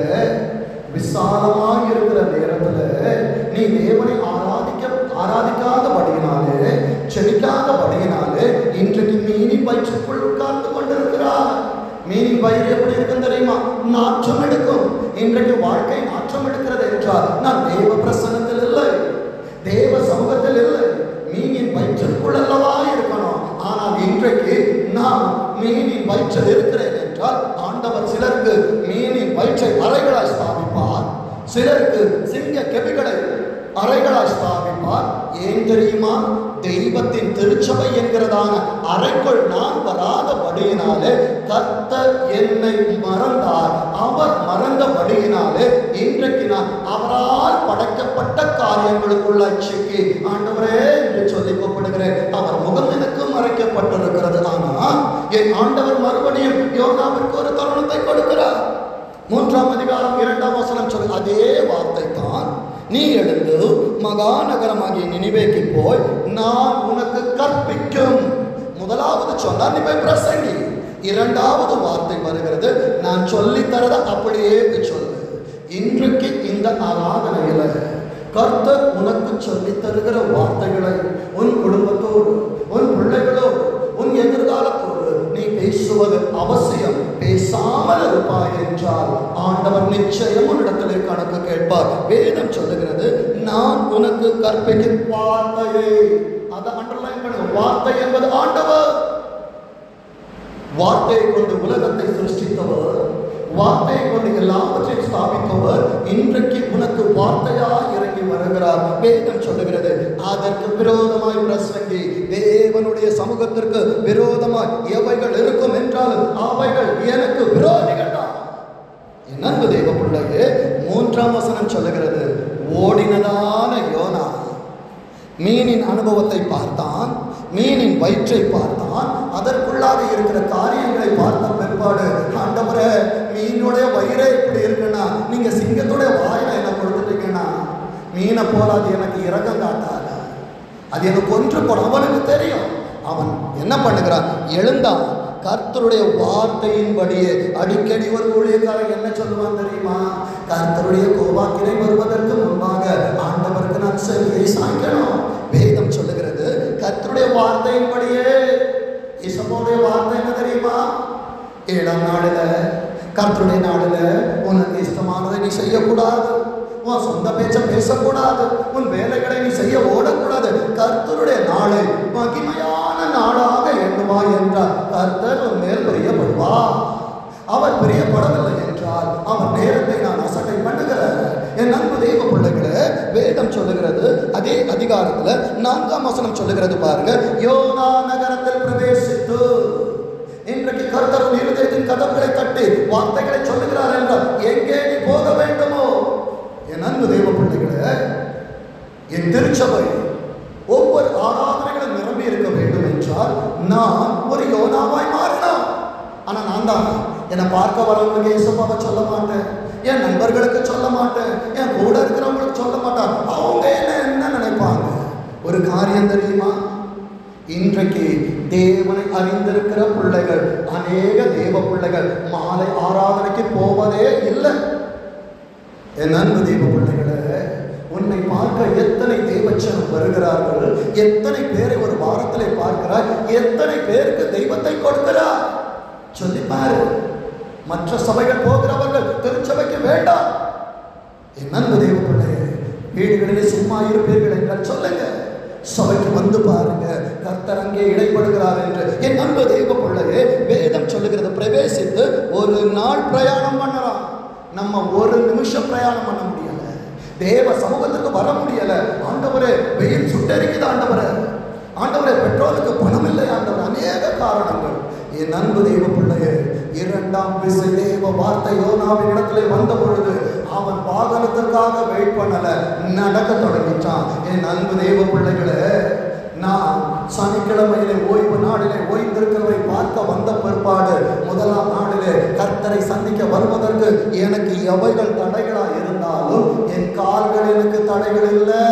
விசாலமாக இருக்கிற நேரத்துல நீ தேவனை ஆராதிக்க ஆராதிக்காதபடியினாலே செழிக்காதபடியினாலே இன்றைக்கு மீனின் வயிற்றுக்குள் உட்கார்ந்து கொண்டிருக்கிறார் மீனின் வயிறு எப்படி இருக்கும் தெரியுமா நாற்றம் எடுக்கும் இன்றைக்கு வாழ்க்கை நாற்றம் எடுக்கிறது என்றால் நான் தேவ பிரசன்னத்தில் இல்லை தேவ சமூகத்தில் இல்லை மீனின் வயிற்றுக்குள் அல்லவா இருக்கணும் ஆனால் இன்றைக்கு நான் மீனின் வயிற்றில் இருக்கிறேன் என்றால் ஆண்டவர் சிலருக்கு மீனின் வயிற்றை அறைகளாய் ஸ்தாபிப்பார் சிலருக்கு சிங்க கெபிகளை அறைகளாய் ஸ்தாபிப்பார் ஏன் தெரியுமா தெய்வத்தின் திருச்சபை என்கிறதான அறைக்குள் நான் வராதபடியினாலே கர்த்தர் என்னை மறந்தார் அவர் மறந்தபடியினாலே இன்றைக்கு நான் அவரால் படைக்கப்பட்ட காரியங்களுக்குள்ள சிக்கி ஆண்டவரே என்று சொல்லி கூப்பிடுகிறேன் அவர் முகம் எனக்கு மறைக்கப்பட்டிருக்கிறது ஆனால் என் ஆண்டவர் மறுபடியும் யோகாவிற்கு ஒரு தருணத்தை கொடுக்கிறார் மூன்றாம் அதிகாரம் இரண்டாம் வசனம் சொல்லு அதே வார்த்தை தான் நீ எழுந்து மகாநகரமாகிய நினைவேக்கு போய் நான் உனக்கு கற்பிக்கும் முதலாவது சொன்னார் நீ போய் பிரசங்கி இரண்டாவது வார்த்தை வருகிறது நான் சொல்லி தரத அப்படியே சொல்லு இன்றைக்கு இந்த ஆராதனையில கர்த்தர் உனக்கு சொல்லி தருகிற வார்த்தைகளை உன் குடும்பத்தோடு உன் பிள்ளைகளோடு உன் எதிர்காலத்தோடு நீ பேசுவது அவசியம் பேசாமல் இருப்பாய் என்றால் ஆண்டவர் நிச்சயம் உன்னிடத்திலே கணக்கு கேட்பார் வேதம் சொல்லுகிறது நான் உனக்கு கற்பிக்கும் வார்த்தையை அதை அண்டர்லைன் பண்ணுங்க வார்த்தை என்பது ஆண்டவர் வார்த்தையை கொண்டு உலகத்தை சிருஷ்டித்தவர் வார்த்தையை கொண்டு எல்லாவற்றையும் ஸ்தாபித்தவர் இன்றைக்கு உனக்கு வார்த்தையாய் இறங்கி வருகிறார் வேதம் சொல்லுகிறது அதற்கு விரோதமாய் பிரசங்கி தேவனுடைய சமூகத்திற்கு விரோதமாய் எவைகள் இருக்கும் என்றாலும் அவைகள் எனக்கு விரோதிகள் தான் என் அன்பு தெய்வ பிள்ளையே மூன்றாம் வசனம் சொல்லுகிறது ஓடினதான யோனா மீனின் அனுபவத்தை பார்த்தான் மீனின் வயிற்றை பார்த்தான் அதற்குள்ளாக இருக்கிற காரியங்களை பார்த்த பிற்பாடு ஆண்டவரே மீனுடைய வயிறே இப்படி இருக்குன்னா நீங்க சிங்கத்துடைய வாயில என்ன கொடுத்துட்டீங்கன்னா மீனை போல அது எனக்கு இறக்கம் காட்டாது அது எனக்கு ஒன்று போட அவனுக்கு தெரியும் அவன் என்ன பண்ணுகிறான் எழுந்தான் கர்த்தருடைய வார்த்தையின்படியே அடிக்கடி ஒரு ஊழியக்காரன் என்ன சொல்லுவான் தெரியுமா கர்த்தருடைய கோபாக்கினை வருவதற்கு முன்பாக ஆண்டவருக்கு நான் செவியை சாய்க்கணும் வேதம் சொல்லுகிறது கர்த்தருடைய வார்த்தையின்படியே இசப்போடைய வார்த்தை என்ன தெரியுமா ஏழாம் நாளில் கர்த்தருடைய நாளில் உனக்கு இஷ்டமானதை நீ செய்யக்கூடாது உன் சொந்த பேச்ச பேசக்கூடாது உன் வேலைகளை நீ செய்ய ஓடக்கூடாது கர்த்தருடைய நாளை மகிமையான நாளாக எண்ணுவாய் என்றார் கர்த்தர் உன் மேல் பிரியப்படுவா அவர் பிரியப்படவில்லை என்றால் அவர் நேரத்தை நான் அசட்டை பண்ணுகிறேன் என் அன்பு தெய்வ பிள்ளைகளே வேதம் சொல்லுகிறது அதே அதிகாரத்துல நான்காம் வசனம் சொல்லுகிறது பாருங்க யோனா நகரத்தில் பிரவேசித்து இன்றைக்கு கர்த்தர் உன் இருதயத்தின் கதவுகளை தட்டி வார்த்தைகளை சொல்லுகிறார் என்றால் எங்கே நீ போக வேண்டுமோ என் அன்பு தெய்வ பிள்ளைகளே என் திருச்சபை ஒவ்வொரு ஆராதனைகளும் நிரம்பி இருக்க வேண்டும் என்றால் நான் ஒரு யோனாவாய் மாறினோம் ஆனா நான் தான் என்னை பார்க்க வரவங்களுக்கு இயேசுப்பாவை சொல்ல மாட்டேன் என் நண்பர்களுக்கு சொல்ல மாட்டேன் என் கூட இருக்கிறவங்களுக்கு சொல்ல மாட்டேன் அவங்க என்ன என்ன நினைப்பாங்க ஒரு காரியம் தெரியுமா இன்றைக்கு தேவனை அறிந்திருக்கிற பிள்ளைகள் அநேக தேவ பிள்ளைகள் மாலை ஆராதனைக்கு போவதே இல்லை என் அன்பு தெய்வ பிள்ளைகளே உன்னை பார்க்க எத்தனை தேவச்சனம் வருகிறார்கள் எத்தனை பேரை ஒரு வாரத்திலே பார்க்கிறார் எத்தனை பேருக்கு தெய்வத்தை கொடுக்கிறார் சொல்லி பாரு மற்ற சபைகள் போகிறவர்கள் திருச்சபைக்கு வேண்டாம் என் அன்பு தெய்வ பிள்ளையே வீடுகளிலே சும்மா இருப்பீர்கள் என்றால் சொல்லுங்க சபைக்கு வந்து பாருங்க கர்த்தர் அங்கே இடைப்படுகிறார் என்று என் அன்பு தெய்வ பிள்ளையே வேதம் சொல்லுகிறது பிரவேசித்து ஒரு நாள் பிரயாணம் பண்ணலாம் நம்ம ஒரு நிமிஷம் பிரயாணம் பண்ண முடியல தேவ சமூகத்துக்கு வர முடியல ஆண்டவரே வெயில் சுட்டரிக்குது ஆண்டவரே ஆண்டவரே பெட்ரோலுக்கு பணம் இல்லை ஆண்டவர் அநேக காரணங்கள் என் அன்பு தெய்வ பிள்ளையே இரண்டாம் விசை தேவ வார்த்தை யோனாவின் இடத்துல வந்த பொழுது அவன் வாகனத்திற்காக வெயிட் பண்ணல நடக்க தொடங்கிட்டான் என் அன்பு தெய்வ பிள்ளைகளே நான் சனிக்கிழமையிலே ஓய்வு நாளிலே ஓய்ந்திருக்கிறவரை பார்க்க வந்த பிற்பாடு முதலாம் நாளிலே கர்த்தரை சந்திக்க வருவதற்கு எனக்கு எவைகள் தடைகளா இருந்தாலும் என் கால்கள் எனக்கு தடைகள் இல்லை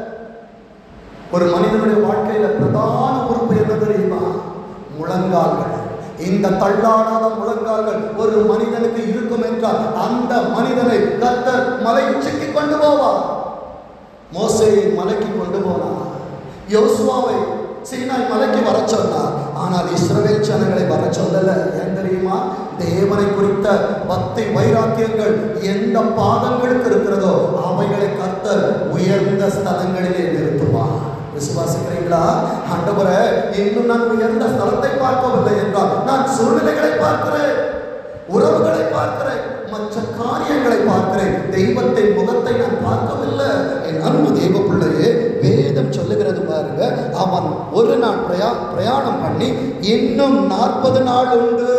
ஒரு மனிதனுடைய வாழ்க்கையில பிரதான உறுப்பு என்ன தெரியுமா முழங்கால்கள் இந்த தள்ளாடாத முழங்கால்கள் ஒரு மனிதனுக்கு இருக்கும் என்றால் அந்த மனிதனை கர்த்தர் மலை உச்சிக்கு கொண்டு போவார் மோசையை மலைக்கு கொண்டு போனார் யோசுவாவை சீனாய் மலைக்கு வர சொன்னார் ஆனால் இஸ்ரவேல் ஜனங்களை வர சொல்லல ஏன் தெரியுமா தேவனை குறித்த பக்தி வைராக்கியங்கள் எந்த பாதங்களுக்கு இருக்கிறதோ அவைகளை கர்த்தர் உயர்ந்த ஸ்தலங்களிலே நிறுத்துவார் விசுவாசிக்கிறீங்களா ஆண்டவரே இன்னும் நான் உயர்ந்த ஸ்தலத்தை பார்க்கவில்லை என்றால் நான் சூழ்நிலைகளை பார்க்கிறேன் உறவுகளை பார்க்கிறேன் மற்ற காரியங்களை பார்க்கிறேன் தெய்வத்தின் முகத்தை நான் பார்க்கவில்லை என் அன்பு தெய்வ பிள்ளையே வேதம் சொல்லுகிறது பாருங்க அவன் ஒரு நாள் பிரயா பிரயாணம் பண்ணி இன்னும் நாற்பது நாள் உண்டு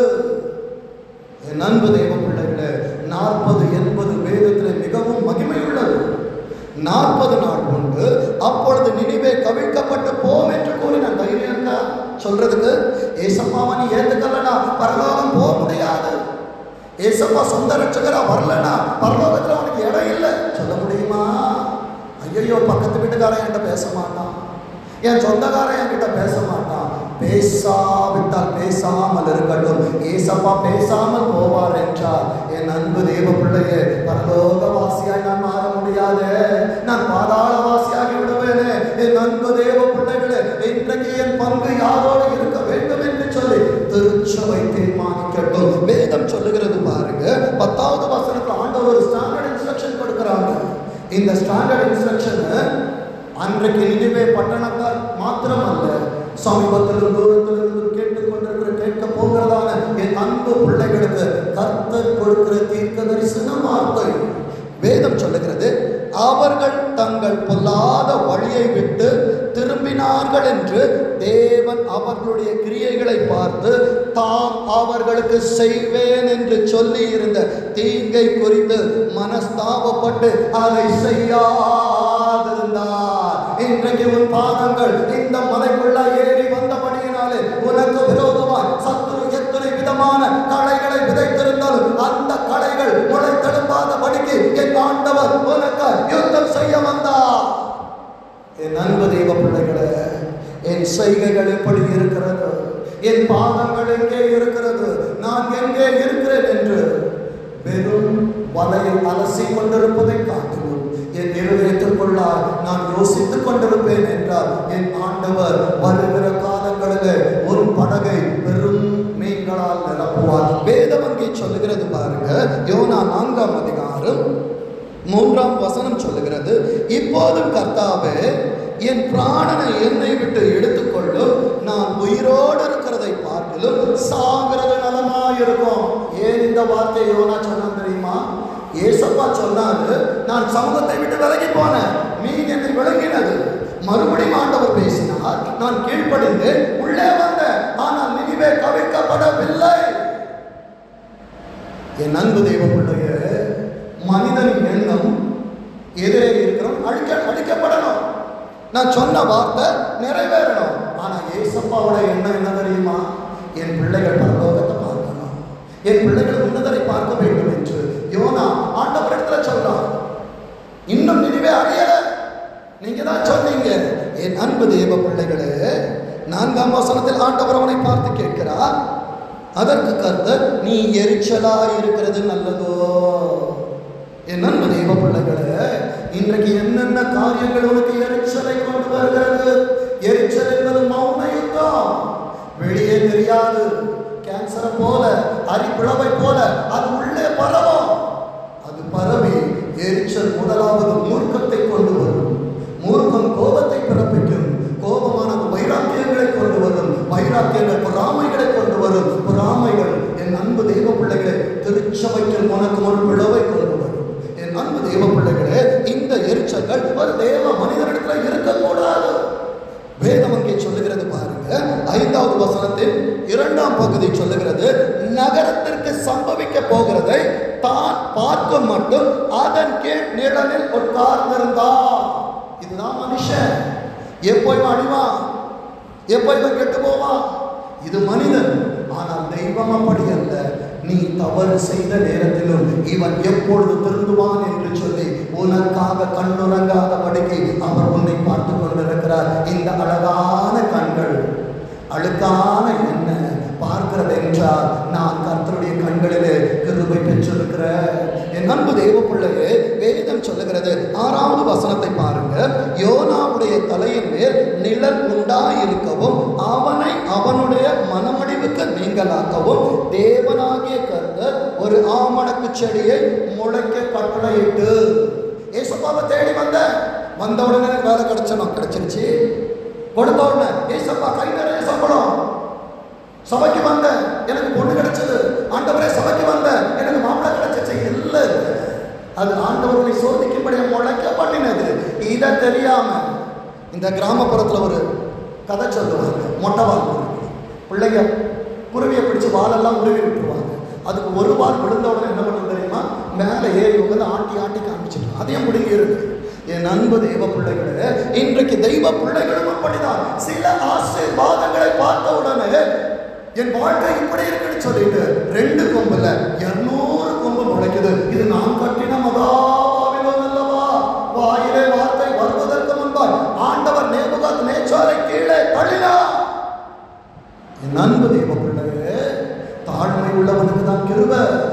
என் அன்பு தெய்வ பிள்ளைகளே நாற்பது என்பது வேதத்தில் மிகவும் மகிமை உள்ளது நாற்பது நாள் உண்டு அப்பொழுது நினைவே கவிழ்க்கப்பட்டு போம் என்று கூறி நான் தைரியம் இருக்கா சொல்றதுக்கு ஏசப்பாவை நீ ஏத்துக்கலனா பரலோகம் போக முடியாது ஏசப்பா சொந்த ரட்சகரா வரலனா பரலோகத்துல உனக்கு இடம் இல்லை சொல்ல முடியுமா ஐயோ பக்கத்து வீட்டுக்காரன் என்கிட்ட பேச மாட்டான் என் சொந்தக்காரன் என்கிட்ட பேச மாட்டான் பேசாவிட்டால் பேசாமல் இருக்கட்டும் ஏசப்பா பேசாமல் போவார் என்றார் என் அன்பு தேவ பிள்ளையே பரலோகவாசியாய் நான் மாற முடியாது நான் பாதாளவாசியாகி விடுவேனே என் அன்பு தேவ பிள்ளைகளே இன்றைக்கு என் பங்கு யாரோடு இருக்க வேண்டும் என்று சொல்லி திருச்சபை தீர்மானிக்கட்டும் வேதம் சொல்லுகிறது பாருங்க பத்தாவது வசனத்துல ஆண்டவர் ஒரு ஸ்டாண்டர்ட் இன்ஸ்ட்ரக்ஷன் கொடுக்குறாங்க இந்த ஸ்டாண்டர்ட் இன்ஸ்ட்ரக்ஷன் அன்றைக்கு நினைவே பட்டணத்தார் மாத்திரமல்ல சமீபத்திலும் தூரத்திலிருந்து கேட்டுக்கொண்டிருக்கிற கேட்க போகிறதான என் அன்பு பிள்ளைகளுக்கு கர்த்தர் கொடுக்கிற தீர்க்க தரிசன வார்த்தை வேதம் சொல்லுகிறது அவர்கள் தங்கள் பொல்லாத வழியை விட்டு திரும்பினார்கள் என்று தேவன் அவர்களுடைய கிரியைகளை பார்த்து தாம் அவர்களுக்கு செய்வேன் என்று சொல்லி இருந்த தீங்கை குறித்து மனஸ்தாபப்பட்டு அதை செய்யாதிருந்தார் இன்றைக்கு உன் பாதங்கள் இந்த மலைக்குள்ள ஏறி வந்தபடியினாலே உனக்கு விரோதமாய் சத்துரு எத்தனை விதமான களைகளை விதைத்திருந்தாலும் அந்த களைகள் முளைத்தெழும்பாத படிக்கு என் ஆண்டவர் உனக்கு யுத்தம் செய்ய வந்தார் என் அன்பு தெய்வ பிள்ளைகளே என் செய்கைகள் எப்படி இருக்கிறது என் பாதங்கள் எங்கே இருக்கிறது நான் எங்கே இருக்கிறேன் என்று வெறும் வலையை அலசி கொண்டிருப்பதை காட்டிலும் என் இருதயத்திற்குள்ளால் நான் யோசித்துக் கொண்டிருப்பேன் என்றால் என் ஆண்டவர் வருகிற காலங்களிலே ஒரு படகை வெறும் மீன்களால் நிரப்புவார் வேதம் அங்கே சொல்லுகிறது பாருங்க யோனா நான்காம் அதிகாரம் மூன்றாம் வசனம் சொல்லுகிறது இப்போதும் கர்த்தாவே என் பிராணனை என்னை விட்டு எடுத்துக்கொள்ளும் நான் உயிரோடு இருக்கிறதை பார்க்கலும் சாகிறது நலமாயிருக்கும் ஏன் இந்த வார்த்தை யோனா சொன்னான் தெரியுமா ஏசப்பா சொன்னாரு நான் சமூகத்தை விட்டு விலகி போனேன் மீன் என்னை விளங்கினது மறுபடியும் ஆண்டவர் பேசினார் நான் கீழ்ப்படிந்து உள்ளே வந்தேன் ஆனால் நினைவே கவிழ்க்கப்படவில்லை என் அன்பு தெய்வ பிள்ளைய மனிதனின் எண்ணம் எதிரே இருக்கிறோம் அழிக்க அழிக்கப்படணும் நான் சொன்ன வார்த்தை நிறைவேறணும் ஆனா ஏசப்பாவோட எண்ணம் என்ன தெரியுமா என் பிள்ளைகள் பரலோகத்தை பார்க்கணும் என் பிள்ளைகள் உன்னதரை பார்க்க வேண்டும் என்று யோனா ஆண்டவரிடத்துல சொல்றான் இன்னும் நினைவே அழியல நீங்க தான் சொன்னீங்க என் அன்பு தேவ பிள்ளைகளே நான்காம் வசனத்தில் ஆண்டவர் அவனை பார்த்து கேட்கிறார் அதற்கு கர்த்தர் நீ எரிச்சலா இருக்கிறது நல்லதோ என் அன்பு தெய்வ பிள்ளைகளே இன்றைக்கு என்னென்ன காரியங்கள் உனக்கு எரிச்சலை கொண்டு வருகிறது எரிச்சல் என்பது மௌன யுத்தம் வெளியே தெரியாது கேன்சரை போல அரிப்பிளவை போல அது உள்ளே பரவும் அது பரவி எரிச்சல் முதலாவது மூர்க்கத்தை கொண்டு வரும் மூர்க்கம் கோபத்தை பிறப்பிக்கும் பகுதி சொல்லுகிறது நகரத்திற்கு சம்பவிக்க போகிறதை தான் பார்க்க மட்டும் அதன் கீழ் நிழலில் உட்கார்ந்திருந்தான் இதுதான் மனுஷன் எப்போ இவன் அழிவான் எப்போ இவன் கெட்டு போவான் இது மனிதன் ஆனால் தெய்வம் அப்படி அல்ல நீ தவறு செய்த நேரத்திலும் இவன் எப்பொழுது திருந்துவான் என்று சொல்லி உனக்காக கண்ணுறங்காதபடிக்கு அவர் உன்னை பார்த்து கொண்டிருக்கிறார் இந்த அழகான கண்கள் அழுக்கான என்ன பார்க்கிறது என்றால் நான் கர்த்தருடைய கண்களிலே கிருபை பெற்றிருக்கிற என் அன்பு தெய்வ பிள்ளையே வேதம் சொல்லுகிறது ஆறாவது வசனத்தை பாருங்க யோனாவுடைய தலையின் மேல் நிழல் உண்டாயிருக்கவும் அவனை அவனுடைய மனமடிவுக்கு நீங்களாக்கவும் தேவனாகிய கர்த்தர் ஒரு ஆமணக்கு செடியை முளைக்க கட்டளையிட்டு ஏசப்பாவை தேடி வந்த வந்த உடனே எனக்கு வேலை கிடைச்சணும் கிடைச்சிருச்சு கொடுத்த உடனே ஏசப்பா கை நிறைய சம்பளம் சபைக்கு வந்த எனக்கு பொண்ணு கிடைச்சது ஆண்டவரே சபைக்கு வந்த எனக்கு மாப்பிள்ளை கிடைச்சிச்சு இல்லை அது ஆண்டவர்களை சோதிக்கும்படியா முளைக்க பண்ணினது இதை தெரியாம இந்த கிராமப்புறத்துல ஒரு கதை சொல்லுவாங்க மொட்டைவால் குருவி பிள்ளைங்க குருவியை பிடிச்சு வாலெல்லாம் உருவி விட்டுருவாங்க அதுக்கு ஒரு வால் விழுந்த உடனே என்ன பண்ணும் தெரியுமா மேலே ஏறி உட்காந்து ஆட்டி ஆட்டி காமிச்சிட்டு அதையும் பிடிங்கி இருக்கு என் அன்பு தெய்வ பிள்ளைகளே இன்றைக்கு தெய்வ பிள்ளைகளும் அப்படிதான் சில ஆசீர்வாதங்களை பார்த்த உடனே என் வாழ்க்கை இப்படி இருக்குன்னு சொல்லிட்டு ரெண்டு கொம்புல இருநூறு கொம்பு முளைக்குது இது நான் கட்டின மகாபாவிலோன் அல்லவா வாயிலே வார்த்தை வருவதற்கு முன்பாய் ஆண்டவர் நேபுகாத் நேச்சாரை கீழே தள்ளினார் என் அன்பு தெய்வ பிள்ளையே தாழ்மை உள்ளவனுக்கு தான் கிருப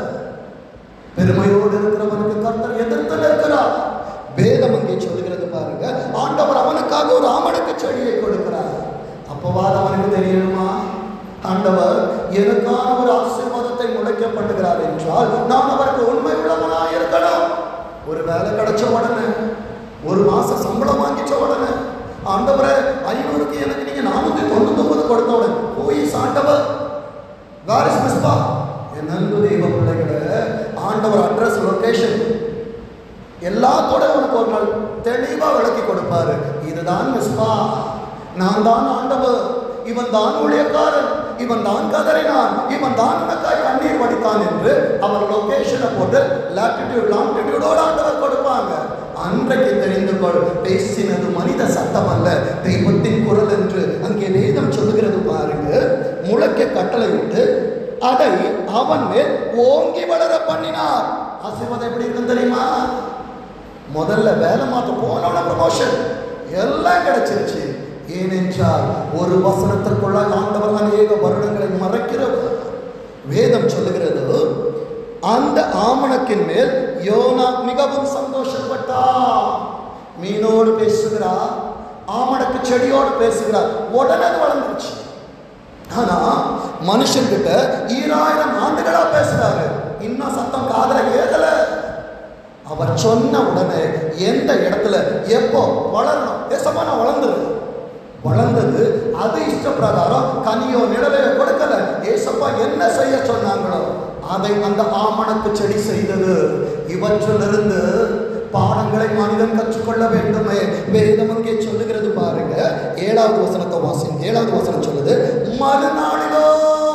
பெருமையோடு இருக்கிறவனுக்கு கர்த்தர் எதிர்த்து நிற்கிறார் வேதம் அங்கே சொல்லுகிறது பாருங்க ஆண்டவர் அவனுக்காக ஒரு ஆமணக்கு செடியை கொடுக்கிறார் அப்பவாது அவனுக்கு தெரியணுமா ஆண்டவர் எனக்கான ஒரு ஆசீர்வாதத்தை முளைக்கப்படுகிறார் என்றால் நான் அவருக்கு உண்மை உள்ளவனாக இருக்கணும் ஒரு வேலை கிடைச்ச உடனே ஒரு மாசம் சம்பளம் வாங்கிச்ச உடனே ஆண்டவரே ஐநூறுக்கு எனக்கு நீங்க நானூத்தி தொண்ணூத்தி ஒன்பது கொடுத்த உடனே போய் ஆண்டவர் வேர் இஸ் மிஸ்பா என் அன்பு தெய்வ பிள்ளைகளே ஆண்டவர் அட்ரஸ் லொகேஷன் எல்லாத்தோட உனக்கு ஒரு நாள் தெளிவா விளக்கி கொடுப்பாரு இதுதான் மிஸ்பா நான் தான் ஆண்டவர் இவன் தான் ஊழியக்காரன் இவன் தான் கதறினான் இவன் தான் உனக்காய் கண்ணீர் வடித்தான் என்று அவர் லொகேஷனை போட்டு லாட்டிடியூட் லாங்கிடியூடோட ஆண்டவர் கொடுப்பாங்க அன்றைக்கு தெரிந்து கொள் பேசினது மனித சத்தம் அல்ல தெய்வத்தின் குரல் என்று அங்கே வேதம் சொல்லுகிறது பாருங்க முளைக்க கட்டளை விட்டு அதை அவன் மேல் ஓங்கி வளர பண்ணினார் ஆசீர்வாதம் எப்படி இருக்கும் தெரியுமா முதல்ல வேலை மாற்ற போனோட ப்ரமோஷன் எல்லாம் கிடைச்சிருச்சு ஏனென்றால் ஒரு வசனத்திற்குள்ள ஆண்டவர் அநேக வருடங்களை மறைக்கிறவர் வேதம் சொல்லுகிறது அந்த ஆமணக்கின் மேல் யோனா மிகவும் சந்தோஷப்பட்டார் மீனோடு பேசுகிறார் ஆமணக்கு செடியோடு பேசுகிறார் உடனே அது வளர்ந்துருச்சு ஆனா மனுஷன்கிட்ட ஈராயிரம் ஆண்டுகளா பேசுறாரு இன்னும் சத்தம் காதல ஏதல அவர் சொன்ன உடனே எந்த இடத்துல எப்போ வளரணும் ஏசப்பா நான் வளர்ந்துருவேன் வளர்ந்தது அது இஷ்ட பிரகாரம் கனியோ நிழலையோ கொடுக்கல ஏசப்பா என்ன செய்ய சொன்னாங்களோ அதை அந்த ஆமணக்கு செடி செய்தது இவற்றிலிருந்து பாடங்களை மனிதன் கற்றுக்கொள்ள வேண்டுமே வேதம் அங்கே சொல்லுகிறது பாருங்க ஏழாவது வசனத்தை வாசி ஏழாவது வசனம் சொல்லுது மறுநாளிலோ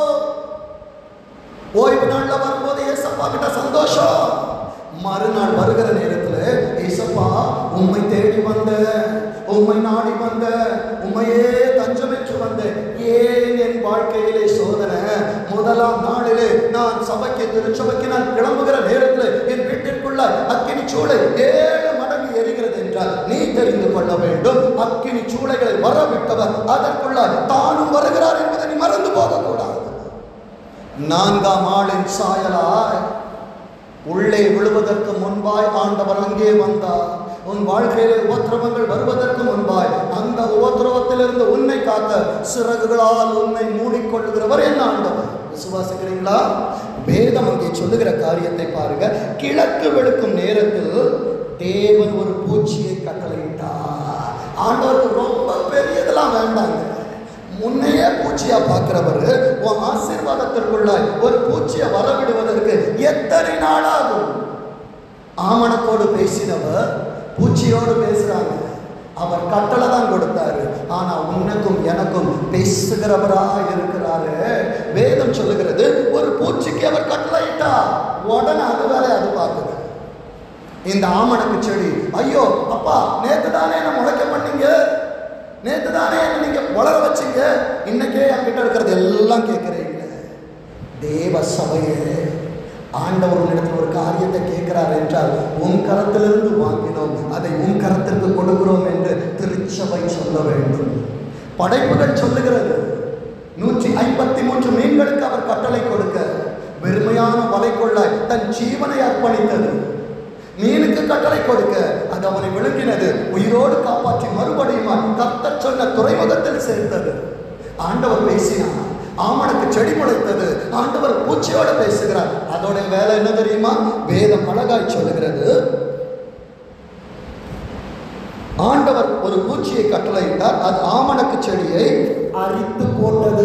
ஓய்வு நாள்ல வரும்போது ஏசப்பா கிட்ட சந்தோஷம் மறுநாள் வருகிற நேரத்துல ஏசப்பா உம்மை தேடி வந்த உம்மை நாடி வந்த உம்மையே தஞ்சமிட்டு வந்த ஏன் என் வாழ்க்கையிலே சோதனை முதலாம் நாளிலே நான் சபைக்கு திருச்சபைக்கு நான் கிளம்புகிற நேரத்தில் என் வீட்டிற்குள்ள அக்கினி சூளை ஏழு மடங்கு எரிகிறது என்றால் நீ தெரிந்து கொள்ள வேண்டும் அக்கினி சூளைகளை வரவிட்டவர் அதற்குள்ள தானும் வருகிறார் என்பதை நீ மறந்து போகக்கூடாது நான்காம் ஆளின் சாயலாய் உள்ளே விழுவதற்கு முன்பாய் ஆண்டவர் அங்கே வந்தார் உன் வாழ்க்கையிலே உபத்திரவங்கள் வருவதற்கு முன்பாய் அந்த உபத்திரவத்திலிருந்து உன்னை காக்க சிறகுகளால் உன்னை மூடிக்கொள்ளுகிறவர் என்ன ஆண்டவர் விசுவாசிக்கிறீங்களா வேதம் அங்கே சொல்லுகிற காரியத்தை பாருங்க கிழக்கு வெளுக்கும் நேரத்தில் தேவன் ஒரு பூச்சியை கட்டளையிட்டார் ஆண்டவருக்கு ரொம்ப பெரியதெல்லாம் வேண்டாங்க முன்னையே பூச்சியா பார்க்கிறவர் உன் ஆசீர்வாதத்திற்குள்ளாய் ஒரு பூச்சியை வரவிடுவதற்கு எத்தனை நாளாகும் ஆமணக்கோடு பேசினவர் பூச்சியோடு பேசுறாங்க அவர் கட்டளை தான் கொடுத்தாரு ஆனா உனக்கும் எனக்கும் பேசுகிறவரா இருக்கிறாரு வேதம் சொல்லுகிறது ஒரு பூச்சிக்கு அவர் கட்டளையிட்டா உடனே அது வேலை அது பார்க்குது இந்த ஆமணக்கு செடி ஐயோ அப்பா நேத்து தானே என்ன முளைக்க பண்ணீங்க நேத்து தானே என்ன நீங்க வளர வச்சீங்க இன்னைக்கே என்கிட்ட இருக்கிறது எல்லாம் கேட்குறீங்க தேவ சபையே ஆண்டவர் உன்னிடத்தில் ஒரு காரியத்தை கேட்கிறார் என்றால் உன் கரத்திலிருந்து வாங்கினோம் அதை உன் கரத்திற்கு கொடுக்கிறோம் என்று திருச்சபை சொல்ல வேண்டும் படைப்புகள் சொல்லுகிறது நூற்றி ஐம்பத்தி மூன்று மீன்களுக்கு அவர் கட்டளை கொடுக்க வெறுமையான வலைக்கொள்ளாய் தன் ஜீவனை அர்ப்பணித்தது மீனுக்கு கட்டளை கொடுக்க அது அவனை விழுங்கினது உயிரோடு காப்பாற்றி மறுபடியும் கர்த்தர் சொன்ன துறைமுகத்தில் சேர்த்தது ஆண்டவர் பேசினார் ஆமணக்கு செடி முளைத்தது ஆண்டவர் பூச்சியோட பேசுகிறார் அதோட வேலை என்ன தெரியுமா வேதம் அழகாய் சொல்லுகிறது ஆண்டவர் ஒரு பூச்சியை கட்டளையிட்டார் அது ஆமணக்கு செடியை அரித்து போட்டது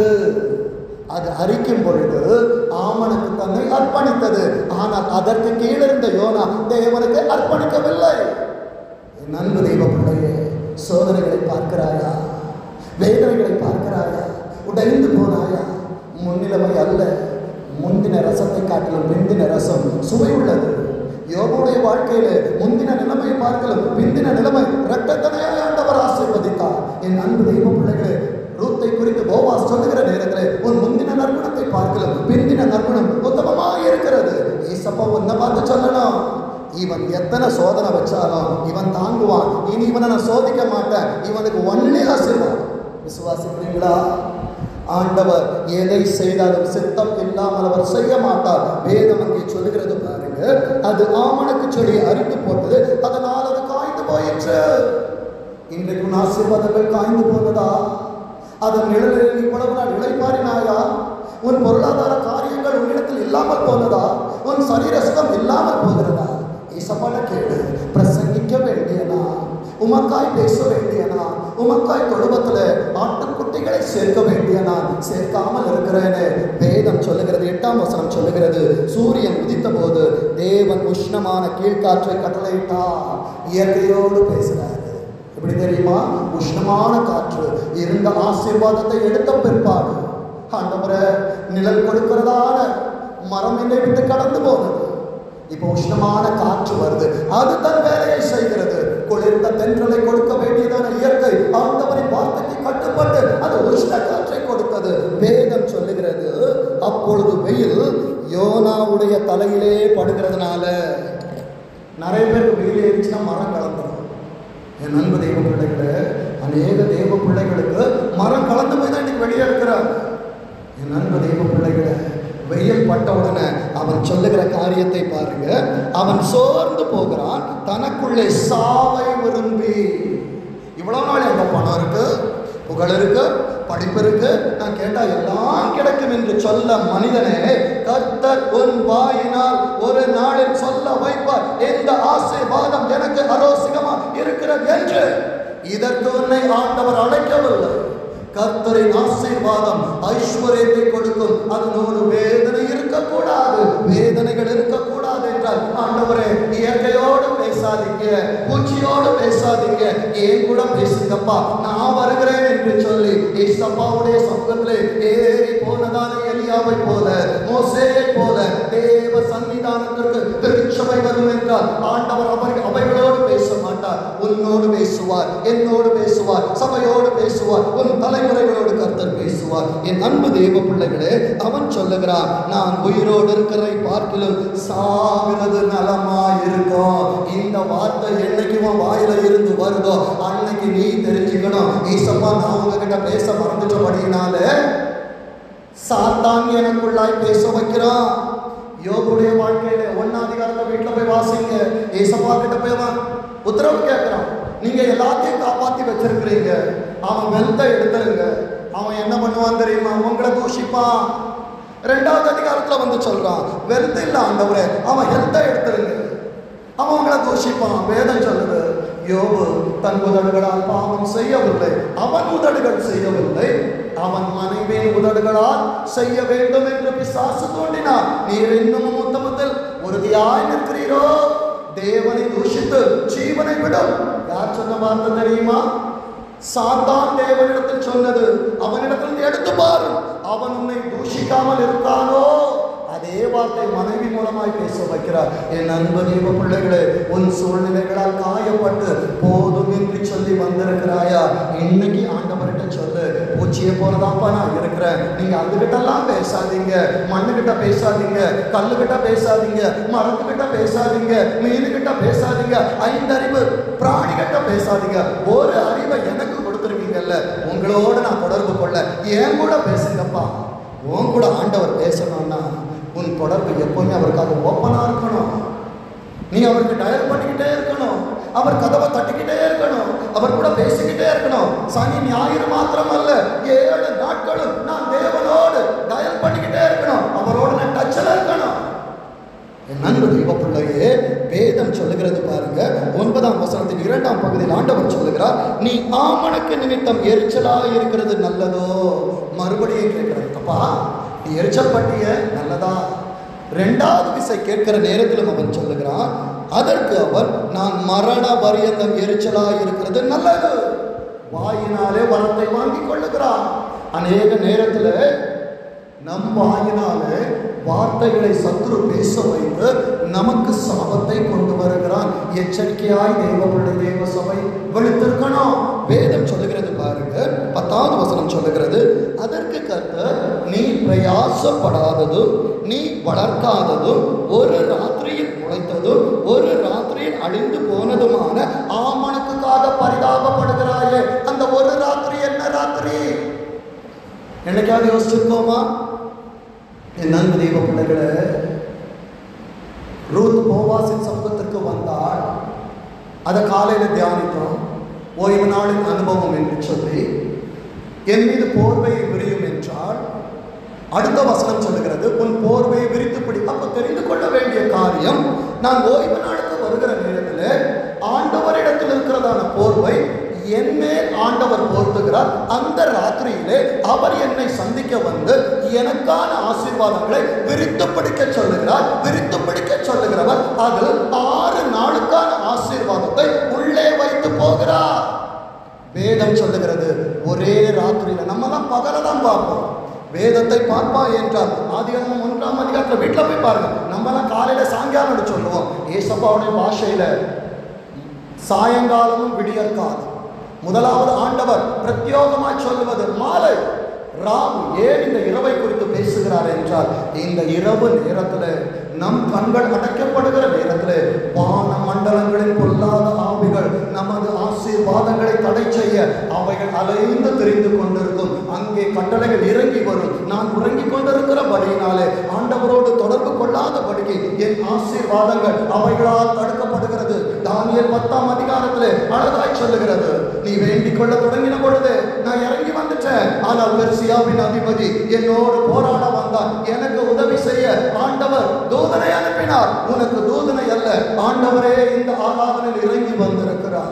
அது அரிக்கும் பொழுது ஆமணக்கு தன்னை அர்ப்பணித்தது ஆனால் அதற்கு கீழிருந்த யோனா தேவனுக்கு அர்ப்பணிக்கவில்லை என் அன்பு தெய்வ பிள்ளையே சோதனைகளை பார்க்கிறாயா வேதனைகளை பார்க்கிறாயா உடைந்து போனாயா முன்னிலைமை அல்ல முந்தின ரசத்தை காட்டிலும் பிந்தின ரசம் சுவை உள்ளது யோபுடைய வாழ்க்கையில முந்தின நிலைமை பார்க்கலும் பிந்தின நிலைமை இரட்டத்தனையாக ஆண்டவர் ஆசீர்வதித்தார் என் அன்பு தெய்வ பிள்ளைகளே ரூத்தை குறித்து போவாஸ் சொல்லுகிற நேரத்தில் உன் முந்தின நற்குணத்தை பார்க்கலும் பிந்தின நற்குணம் உத்தமமாக இருக்கிறது ஏசப்பா உன்னை பார்த்து சொல்லணும் இவன் எத்தனை சோதனை வச்சாலும் இவன் தாங்குவான் இனி இவனை நான் சோதிக்க மாட்டேன் இவனுக்கு ஒன்னே ஆசீர்வாதம் விசுவாசிக்கிறீங்களா ஆண்டவர் எதை செய்தாலும் சித்தம் இல்லாமல் அவர் செய்ய மாட்டார் வேதம் அங்கே சொல்லுகிறது பாருங்க அது ஆமணக்கு செடியை அரித்து போட்டது அதனால் அது காய்ந்து போயிற்று இன்றைக்கு உன் ஆசீர்வாதங்கள் காய்ந்து போனதா அதன் நிழலில் நீ இவ்வளவு நாள் இளைப்பாறினாயா உன் பொருளாதார காரியங்கள் உன்னிடத்தில் இல்லாமல் போனதா உன் சரீர சுகம் இல்லாமல் போகிறதா ஏசப்பாட கேடு பிரசங்கிக்க வேண்டிய நான் உமக்காய் பேச வேண்டிய நான் உமக்காய் தொழுவத்தில் ஆட்டுக்குட்டிகளை சேர்க்க வேண்டிய நான் சேர்க்காமல் இருக்கிறேன்னு வேதம் சொல்லுகிறது எட்டாம் வசனம் சொல்லுகிறது சூரியன் உதித்த போது தேவன் உஷ்ணமான கீழ்காற்றை கட்டளையிட்டார் இயற்கையோடு பேசுகிறார் எப்படி தெரியுமா உஷ்ணமான காற்று இருந்த ஆசீர்வாதத்தை எடுத்த பிற்பாடு ஆண்டவரே நிழல் கொடுக்கிறதான மரம் என்னை விட்டு கடந்து போனது இப்போ உஷ்ணமான காற்று வருது அது தன் வேலையை செய்கிறது குளிர்ந்த தென்றலை கொடுக்க வேண்டியதான இயற்கை ஆண்டவரின் வார்த்தைக்கு கட்டுப்பட்டு அது உஷ்ண காற்றை கொடுத்தது வேதம் சொல்லுகிறது அப்பொழுது வெயில் யோனாவுடைய தலையிலே படுகிறதுனால நிறைய பேருக்கு வெயில் ஏறிச்சுன்னா மரம் கலந்துரும் என் அன்பு தெய்வ பிள்ளைகளே அநேக தெய்வ பிள்ளைகளுக்கு மரம் கலந்து போய் தான் இன்னைக்கு வெளியே இருக்கிறார் என் அன்பு தெய்வ பிள்ளைகளே வெயில் பட்ட உடனே அவன் சொல்லுகிற காரியத்தை பாருங்க அவன் சோர்ந்து போகிறான் தனக்குள்ளே சாவை விரும்பி இவ்வளவு நாள் எங்க பணம் இருக்கு புகழ் இருக்கு படிப்பு இருக்கு நான் கேட்டா எல்லாம் கிடைக்கும் என்று சொல்ல மனிதனே கர்த்தர் உன் வாயினால் ஒரு நாளில் சொல்ல வைப்பார் எந்த ஆசீர்வாதம் எனக்கு அரோசிகமா இருக்கிறது என்று இதற்கு உன்னை ஆண்டவர் அழைக்கவில்லை கர்த்தரின் ஆசீர்வாதம் ஐஸ்வர்யத்தை கொடுக்கும் அதனோடு வேதனை இருக்கக்கூடாது வேதனைகள் இருக்கக்கூடாது என்றால் ஆண்டவரே இயற்கையோடு பேசாதீங்க பூச்சியோடு பேசாதீங்க ஏன் கூட பேசுங்கப்பா நான் வருகிறேன் என்று சொல்லி ஏசப்பாவுடைய சமூகத்திலே ஏறி போனதான எலியாவை போல மோசேயை போல தேவ சன்னிதானத்திற்கு திருச்சபை வரும் என்றால் ஆண்டவர் அவர் அவைகளோடு பேச மாட்டார் உன்னோடு பேசுவார் என்னோடு பேசுவார் சபையோடு பேசுவார் உன் தலைமுறைகளோடு கர்த்தர் பேசுவார் என் அன்பு தேவ பிள்ளைகளே அவன் சொல்லுகிறான் நான் உயிரோடு இருக்கிறதை பார்க்கிலும் சாகிறது நலமா இருக்கும் இந்த வார்த்தை என்னைக்கு உன் வாயில இருந்து வருதோ அன்னைக்கு நீ தெரிஞ்சுக்கணும் ஈசப்பா நான் உங்ககிட்ட பேச மறந்துட்டபடினால சாத்தான் எனக்குள்ளாய் பேச வைக்கிறான் யோகுடைய வாழ்க்கையில ஒன்னாம் அதிகாரத்தை வீட்டுல போய் வாசிங்க ஏசப்பா கிட்ட போய் அவன் உத்தரவு கேட்கிறான் நீங்க எல்லாத்தையும் காப்பாத்தி வச்சிருக்கிறீங்க அவன் வெல்த்தை எடுத்துருங்க அவன் என்ன பண்ணுவான் தெரியுமா உங்களை தூஷிப்பான் ரெண்டாவது அதிகாரத்துல வந்து சொல்றான் வெல்த் இல்ல ஆண்டவரே அவன் ஹெல்த்தை எடுத்துருங்க அவன் உங்களை தூஷிப்பான் வேதம் சொல்லுது யோபு தன் உதடுகளால் பாவம் செய்யவில்லை அவன் உதடுகள் செய்யவில்லை அவன் மனைவியின் உதடுகளால் செய்ய வேண்டும் என்று பிசாசு தோண்டினார் நீர் இன்னமும் உத்தமத்தில் உறுதியாய் நிற்கிறீரோ தேவனை தூஷித்து ஜீவனை விடும் யார் சொன்ன வார்த்தை தெரியுமா சாத்தான் தேவனிடத்தில் சொன்னது அவனிடத்தில் எடுத்து பாரு அவன் உன்னை தூஷிக்காமல் இருக்கானோ அதே வார்த்தை மனைவி மூலமாய் பேச வைக்கிறார் என் அன்பு தெய்வ பிள்ளைகளே உன் சூழ்நிலைகளால் காயப்பட்டு போதும் என்று சொல்லி வந்திருக்கிறாயா இன்னைக்கு ஆண்டவர்கிட்ட சொல்லு பூச்சியை போலதான்ப்பா நான் இருக்கிறேன் நீங்க அதுகிட்டலாம் பேசாதீங்க மண்ணுகிட்ட பேசாதீங்க கல்லுகிட்ட பேசாதீங்க மரத்துக்கிட்ட பேசாதீங்க மீனுகிட்ட பேசாதீங்க ஐந்தறிவு பிராணிகிட்ட பேசாதீங்க ஒரு அறிவை எனக்கு கொடுத்துருக்கீங்கல்ல உங்களோட நான் தொடர்பு கொள்ள என் கூட பேசுங்கப்பா உன் கூட ஆண்டவர் பேசணும்னா உன் தொடர்பு எப்பவுமே அவருக்காக ஓப்பனாக இருக்கணும் நீ அவருக்கு டயல் பண்ணிக்கிட்டே இருக்கணும் அவர் கதவை தட்டிக்கிட்டே இருக்கணும் அவர் கூட பேசிக்கிட்டே இருக்கணும் சனி ஞாயிறு மாத்திரம் அல்ல ஏழு நாட்களும் நான் தேவனோடு டயல் பண்ணிக்கிட்டே இருக்கணும் அவரோட நான் டச்சில் இருக்கணும் என் நண்பு தெய்வ பிள்ளையே வேதம் சொல்லுகிறது பாருங்க ஒன்பதாம் வசனத்தின் இரண்டாம் பகுதியில் ஆண்டவர் சொல்லுகிறார் நீ ஆமணக்கு நிமித்தம் எரிச்சலா இருக்கிறது நல்லதோ மறுபடியும் கேட்கிறது அப்பா நீ எரிச்சல் பட்டிய நல்லதா ரெண்டாவது விசை கேட்கிற நேரத்திலும் அவன் சொல்லுகிறான் அதற்கு அவர் நான் மரண பரியந்தம் எரிச்சலா இருக்கிறது நல்லது வாயினாலே வரத்தை வாங்கிக் கொள்ளுகிறான் அநேக நேரத்தில் நம் வாயினாலே வார்த்தைகளை சத்துரு பேச வைத்து நமக்கு சாபத்தை கொண்டு வருகிறான் எச்சரிக்கையாய் தெய்வ பிள்ளை தெய்வ சபை விழித்திருக்கணும் வேதம் சொல்லுகிறது பாருங்க பத்தாவது வசனம் சொல்லுகிறது அதற்கு கர்த்தர் நீ பிரயாசப்படாததும் நீ வளர்க்காததும் ஒரு ராத்திரியில் முளைத்ததும் ஒரு ராத்திரியில் அழிந்து போனதுமான ஆமணக்குக்காக பரிதாபப்படுகிறாயே அந்த ஒரு ராத்திரி என்ன ராத்திரி என்னைக்காவது யோசிச்சிருக்கோமா என் நண்பு தெய்வ பிள்ளைகளே ரூத் போவாசின் சமூகத்திற்கு வந்தால் அதை காலையில் தியானித்தோம் ஓய்வு நாளின் அனுபவம் என்று சொல்லி என் மீது போர்வையை விரியும் என்றால் அடுத்த வசனம் சொல்லுகிறது உன் போர்வையை விரித்து பிடி அப்ப தெரிந்து கொள்ள வேண்டிய காரியம் நான் ஓய்வு நாளுக்கு வருகிற நேரத்தில் ஆண்டவரிடத்தில் இருக்கிறதான போர்வை என்மேல் ஆண்டவர் போர்த்துகிறார் அந்த ராத்திரியிலே அவர் என்னை சந்திக்க வந்து எனக்கான ஆசீர்வாதங்களை விரித்து பிடிக்க சொல்லுகிறார் விரித்து பிடிக்க சொல்லுகிறவர் அதில் ஆறு நாளுக்கான ஆசீர்வாதத்தை உள்ளே வைத்து போகிறார் வேதம் சொல்லுகிறது ஒரே ராத்திரியில நம்மலாம் பகல தான் பார்ப்போம் வேதத்தை பார்ப்பா என்றால் ஆதிகாரம் ஒன்றாம் அதிகாரத்தில் வீட்டில் போய் பாருங்க நம்மலாம் காலையில சாயங்காலம் சொல்லுவோம் ஏசப்பாவுடைய பாஷையில சாயங்காலமும் விடியற்காலம் முதலாவது ஆண்டவர் பிரத்யோகமாய் சொல்லுவது மாலை ராம் ஏன் இந்த இரவை குறித்து பேசுகிறார் என்றால் இந்த இரவு நேரத்தில் நம் கண்கள் அடைக்கப்படுகிற நேரத்தில் வான மண்டலங்களில் பொல்லாத ஆவிகள் நமது ஆசீர்வாதங்களை தடை செய்ய அவைகள் அலைந்து தெரிந்து கொண்டிருக்கும் அங்கே கட்டளைகள் இறங்கி வரும் நான் உறங்கிக் கொண்டிருக்கிறபடியினாலே ஆண்டவரோடு தொடர்பு கொள்ளாதபடிக்கு என் ஆசீர்வாதங்கள் அவைகளால் தடுக்கப்படுகிறது தானியல் பத்தாம் அதிகாரத்திலே அழகாய் சொல்லுகிறது நீ வேண்டிக் கொள்ள தொடங்கின பொழுது நான் இறங்கி வந்துட்டேன் ஆனால் பெர்சியாவின் அதிபதி என்னோடு போராட வந்தான் எனக்கு உதவி செய்ய ஆண்டவர் தூதனை அனுப்பினார் உனக்கு தூதனை அல்ல ஆண்டவரே இந்த ஆராதனையில் இறங்கி வந்திருக்கிறார்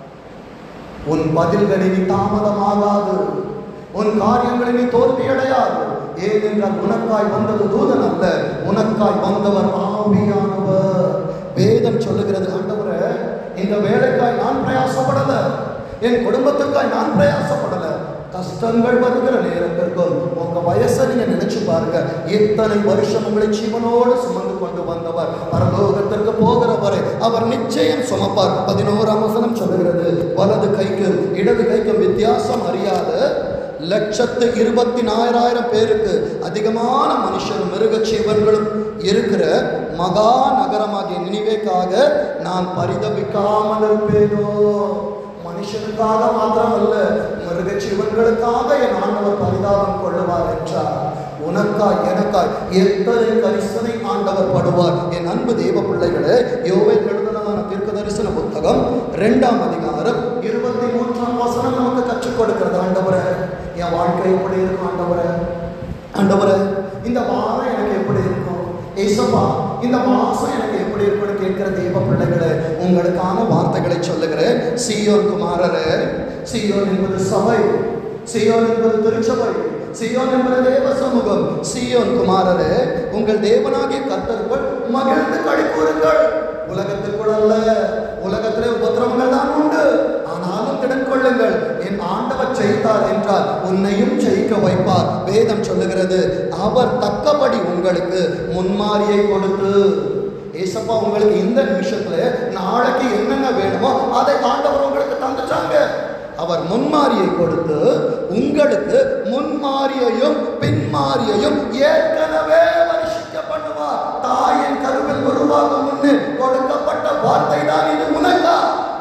உன் பதில்கள் இனி தாமதமாகாது உன் காரியங்கள் இனி தோல்வியடையாது ஏனென்றால் உனக்காய் வந்தது தூதன் அல்ல உனக்காய் வந்தவர் ஆவியானவர் வேதம் சொல்லுகிறது ஆண்டவரே இந்த வேலைக்காய் நான் பிரயாசப்படல என் குடும்பத்துக்காய் நான் பிரயாசப்படல கஷ்டங்கள் வருகிற நேரத்திற்கும் உங்க வயசை நீங்க நினைச்சு பாருங்க இத்தனை வருஷம் உங்களை ஜீவனோடு சுமந்து கொண்டு வந்தவர் பரலோகத்திற்கு போகிற வரை அவர் நிச்சயம் சுமப்பார் பதினோராம் வசனம் சொல்லுகிறது வலது கைக்கும் இடது கைக்கும் வித்தியாசம் அறியாத லட்சத்து இருபத்தி நாலாயிரம் பேருக்கு அதிகமான மனுஷரும் மிருக ஜீவன்களும் இருக்கிற மகா நகரமாகிய நினைவேக்காக நான் பரிதபிக்காமல் இருப்பேனோ மனுஷனுக்காக மாத்திரமல்ல மிருக ஜீவன்களுக்காக என் ஆண்டவர் பரிதாபம் கொள்ளுவார் என்றார் உனக்காய் எனக்காய் எத்தனை கரிசனை ஆண்டவர் படுவார் என் அன்பு தேவ பிள்ளைகளே யோவை எழுதலான தீர்க்க தரிசன புத்தகம் இரண்டாம் அதிகாரம் இருபத்தி மூன்றாம் வசனம் நமக்கு கற்றுக் கொடுக்கிறது ஆண்டவரே என் வாழ்க்கை எப்படி இருக்கும் ஆண்டவரே ஆண்டவரே இந்த வாரம் எனக்கு எப்படி இருக்கும் ஏசப்பா இந்த மாசம் எனக்கு எப்படி இருக்கும்னு கேட்கிற தெய்வ பிள்ளைகளே உங்களுக்கான வார்த்தைகளை சொல்லுகிறேன் சியோன் குமாரரே சியோன் என்பது சபை சியோன் என்பது திருச்சபை சியோன் என்பது தேவ சமூகம் சியோன் குமாரரே உங்கள் தேவனாகிய கர்த்தருக்குள் மகிழ்ந்து களி கூறுங்கள் உலகத்திற்குள் அல்ல உலகத்திலே உபத்திரவங்கள் தான் உண்டு ஆனாலும் திடன் கொள்ளுங்கள் என் ஆண்டவர் ஜெயித்தார் என்றால் உன்னையும் ஜெயிக்க வைப்பார் வேதம் சொல்லுகிறது அவர் தக்கபடி உங்களுக்கு முன்மாரியை கொடுத்து ஏசப்பா உங்களுக்கு இந்த நிமிஷத்துல நாளைக்கு என்னென்ன வேணுமோ அதை ஆண்டவர் உங்களுக்கு தந்துட்டாங்க அவர் முன்மாரியை கொடுத்து உங்களுக்கு முன்மாரியையும் பின்மாரியையும் ஏற்கனவே வருஷிக்க பண்ணுவார் தாயின் கருவில் உருவாகும் முன்னே கொடுக்கப்பட்ட வார்த்தை தான் இது உனக்கா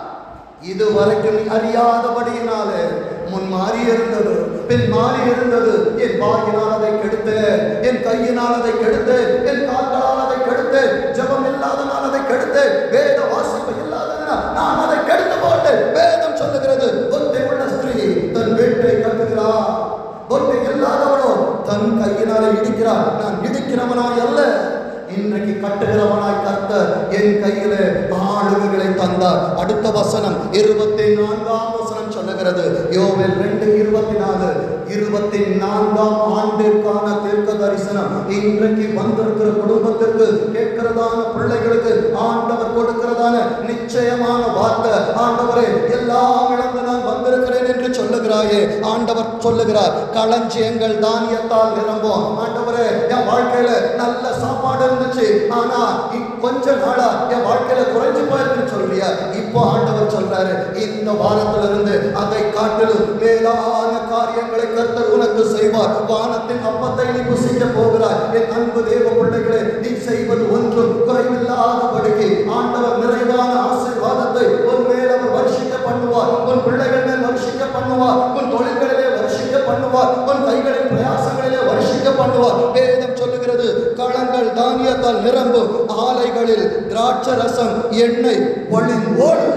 இதுவரைக்கும் நீ அறியாதபடியினாலே முன் மாறி இருந்தது பின் மாறி இருந்தது என் வாயினால் அதை கெடுத்து என் கையினால் அதை கெடுத்து என் கால்களால் அதை கெடுத்து ஜெபம் இல்லாதனால் அதை கெடுத்து வேத வாசிப்பு இல்லாதனால் நான் அதை கெடுத்து போட்டு வேதம் சொல்லுகிறது புத்தி உள்ள ஸ்திரீ தன் வீட்டை கட்டுகிறார் புத்தி இல்லாதவனோ தன் கையினாலே இடிக்கிறார் நான் இடிக்கிறவனாய் அல்ல இன்றைக்கு கட்டுகிறவனாய் கர்த்தர் என் கையிலே ஆளுகைகளை தந்தார் அடுத்த வசனம் இருபத்தி நான்காம் வசனம் சொல்லுகிறது யோவேல் ரெண்டு இருபத்தி நாலு இருபத்தி நான்காம் ஆண்டிற்கான தீர்க்க தரிசனம் இன்றைக்கு வந்திருக்கிற குடும்பத்திற்கு கேட்கிறதான பிள்ளைகளுக்கு ஆண்டவர் கொடுக்கிறதான நிச்சயமான வார்த்தை ஆண்டவரே எல்லாம் இழந்து நான் வந்திருக்கிறேன் என்று சொல்லுகிறாயே ஆண்டவர் சொல்லுகிறார் களஞ்சியங்கள் தானியத்தால் நிரம்பும் ஆண்டவரே என் வாழ்க்கையில நல்ல சாப்பாடு இருந்துச்சு ஆனா இ- கொஞ்ச நாளா என் வாழ்க்கையில குறைஞ்சு போயிருக்குன்னு சொல்றியா இப்போ ஆண்டவர் சொல்றாரு இந்த வாரத்துல இருந்து அதை காட்டிலும் மேலான காரியங்களை கர்த்தர் உனக்கு செய்வார் வானத்தின் அப்பத்தை நீ புசிக்க போகிறாய் என் அன்பு தேவ பிள்ளைகளே நீ செய்வது ஒன்றும் குறைவில்லாதபடிக்கு ஆண்டவர் நிறைவான ஆசீர்வாதத்தை உன் மேல் அவர் வருஷிக்க பண்ணுவார் உன் பிள்ளைகள் மேல் வருஷிக்க பண்ணுவார் உன் தொழில்களிலே வருஷிக்க பண்ணுவார் உன் கைகளின் பிரயாசங்களிலே வருஷிக்க பண்ணுவார் வேதம் சொல்லுகிறது களங்கள் தானியத்தால் நிரம்பும் ஆலைகளில் திராட்சை ரசம் எண்ணெய் வழிந்தோடும்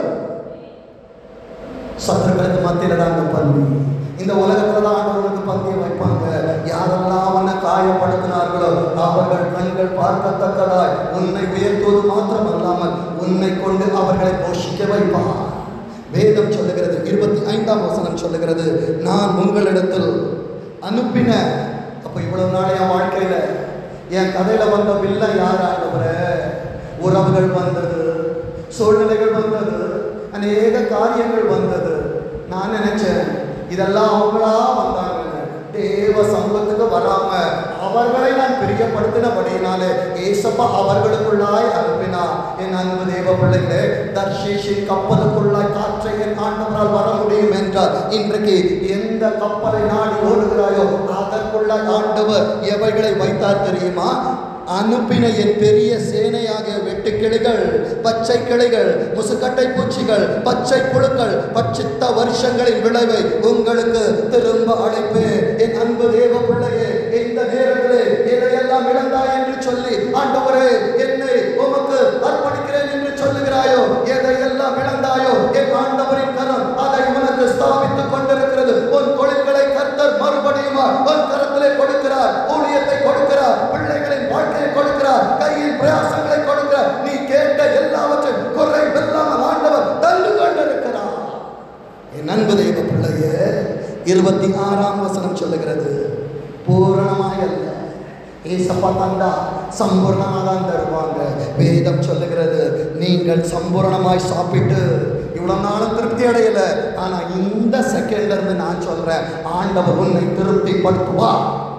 சத்துருக்களுக்கு மத்தியில தான் அந்த பந்தி இந்த உலகத்துல தான் ஆண்டவர்களுக்கு பந்தியை வைப்பாங்க யாரெல்லாம் அவனை காயப்படுத்தினார்களோ அவர்கள் கண்கள் பார்க்கத்தக்கதாய் உன்னை உயர்த்துவது மாத்திரம் அல்லாமல் உன்னை கொண்டு அவர்களை போஷிக்க வைப்பார் வேதம் சொல்லுகிறது இருபத்தி ஐந்தாம் வசனம் சொல்லுகிறது நான் உங்களிடத்தில் அனுப்பின அப்ப இவ்வளவு நாள் என் வாழ்க்கையில என் கதையில வந்த வில்லன் யார் ஆண்டவரே உறவுகள் வந்தது சூழ்நிலைகள் வந்தது அநேக காரியங்கள் வந்தது நான் நினைச்சேன் இதெல்லாம் அவங்களா வந்தாங்க தேவ சமூகத்துக்கு வராம அவர்களை நான் பிரியப்படுத்தினபடியினாலே ஏசப்பா அவர்களுக்குள்ளாய் அனுப்பினார் என் அன்பு தேவ பிள்ளைகளே தர்ஷீஷின் கப்பலுக்குள்ளாய் காற்றை என் ஆண்டவரால் வர முடியும் என்றார் இன்றைக்கு எந்த கப்பலை நாடி ஓடுகிறாயோ அதற்குள்ளாய் ஆண்டவர் எவைகளை வைத்தார் தெரியுமா அனுப்பின என் பெரிய சேனையாக வெட்டுக்கிளிகள் பச்சை கிளைகள் முசுக்கட்டை பூச்சிகள் பச்சை புழுக்கள் பட்சித்த வருஷங்களின் விளைவை உங்களுக்கு திரும்ப அழைப்பு என் அன்பு தேவ பிள்ளையே இந்த நேரத்திலே இதையெல்லாம் இழந்தாய் என்று சொல்லி ஆண்டவரே என்னை உமக்கு அர்ப்பணிக்கிறேன் என்று சொல்லுகிறாயோ எதையெல்லாம் இழந்தாயோ என் ஆண்டவரின் கரம் அதை உனக்கு ஸ்தாபித்துக் கொண்டிருக்கிறது உன் தொழில்களை கர்த்தர் மறுபடியும் உன் கரத்திலே கொடுக்கிறார் ஊழியத்தை கொடுக்கிறார் பிள்ளைகளின் வாழ்க்கையை கொடுக்கிறார் கையின் பிரயாசங்களை கொடுக்கிறார் நீ கேட்ட எல்லாவற்றையும் குறை வெல்லாமல் ஆண்டவர் தந்து கொண்டிருக்கிறார் என் அன்பு தெய்வ பிள்ளையே இருபத்தி ஆறாம் வசனம் சொல்லுகிறது பூரணமாய் அல்ல ஏசப்பா தந்தா சம்பூர்ணமாக தான் தருவாங்க வேதம் சொல்லுகிறது நீங்கள் சம்பூரணமாய் சாப்பிட்டு இவ்வளவு நாளும் திருப்தி அடையல ஆனா இந்த செகண்ட்ல இருந்து நான் சொல்றேன் ஆண்டவர் உன்னை திருப்தி படுத்துவா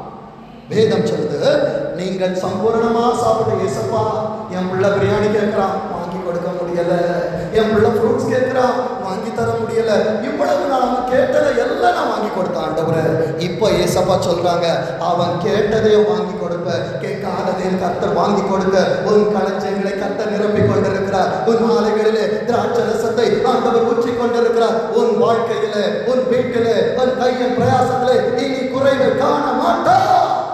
வேதம் சொல்லுது நீங்கள் சம்பூரணமா சாப்பிட்டு ஏசப்பா என் பிள்ளை பிரியாணி கேட்கிறான் வாங்கி கொடுக்க முடியல என் பிள்ளை ஃப்ரூட்ஸ் கேட்கிறான் வாங்கி தர முடியல இவ்வளவு நான் அவன் கேட்டதை எல்லாம் நான் வாங்கி கொடுத்தேன் ஆண்டவரே இப்போ ஏசப்பா சொல்றாங்க அவன் கேட்டதையும் வாங்கி கொடுப்ப கேட்காததையும் கர்த்தர் வாங்கி கொடுக்க உன் களஞ்சியங்களை கர்த்தர் நிரப்பிக் கொண்டிருக்கிறார் உன் ஆலைகளிலே திராட்சை ரசத்தை ஆண்டவர் ஊற்றிக் கொண்டிருக்கிறார் உன் வாழ்க்கையிலே உன் வீட்டிலே உன் கையின் பிரயாசத்திலே இனி குறைவை காண மாட்டார்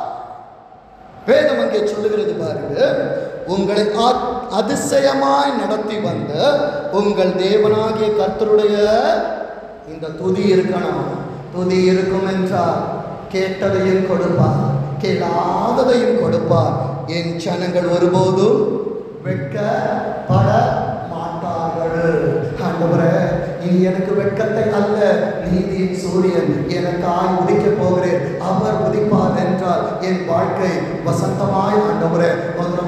வேதம் அங்கே சொல்லுகிறது பாருங்க உங்களை ஆ- அதிசயமாய் நடத்தி வந்த உங்கள் தேவனாகிய கர்த்தருடைய இந்த துதி இருக்கணும் துதி இருக்கும் என்றால் கேட்டதையும் கொடுப்பார் கேளாததையும் கொடுப்பார் என் ஜனங்கள் ஒருபோதும் வெட்கப்பட மாட்டார்கள் ஆண்டவரே இனி எனக்கு வெட்கத்தை அல்ல நீதியின் சூரியன் எனக்காய் உதிக்க போகிறேன் அவர் உதிப்பார் என்றால் என் வாழ்க்கை வசந்தமாய் ஆண்டவரே மதுரமாய்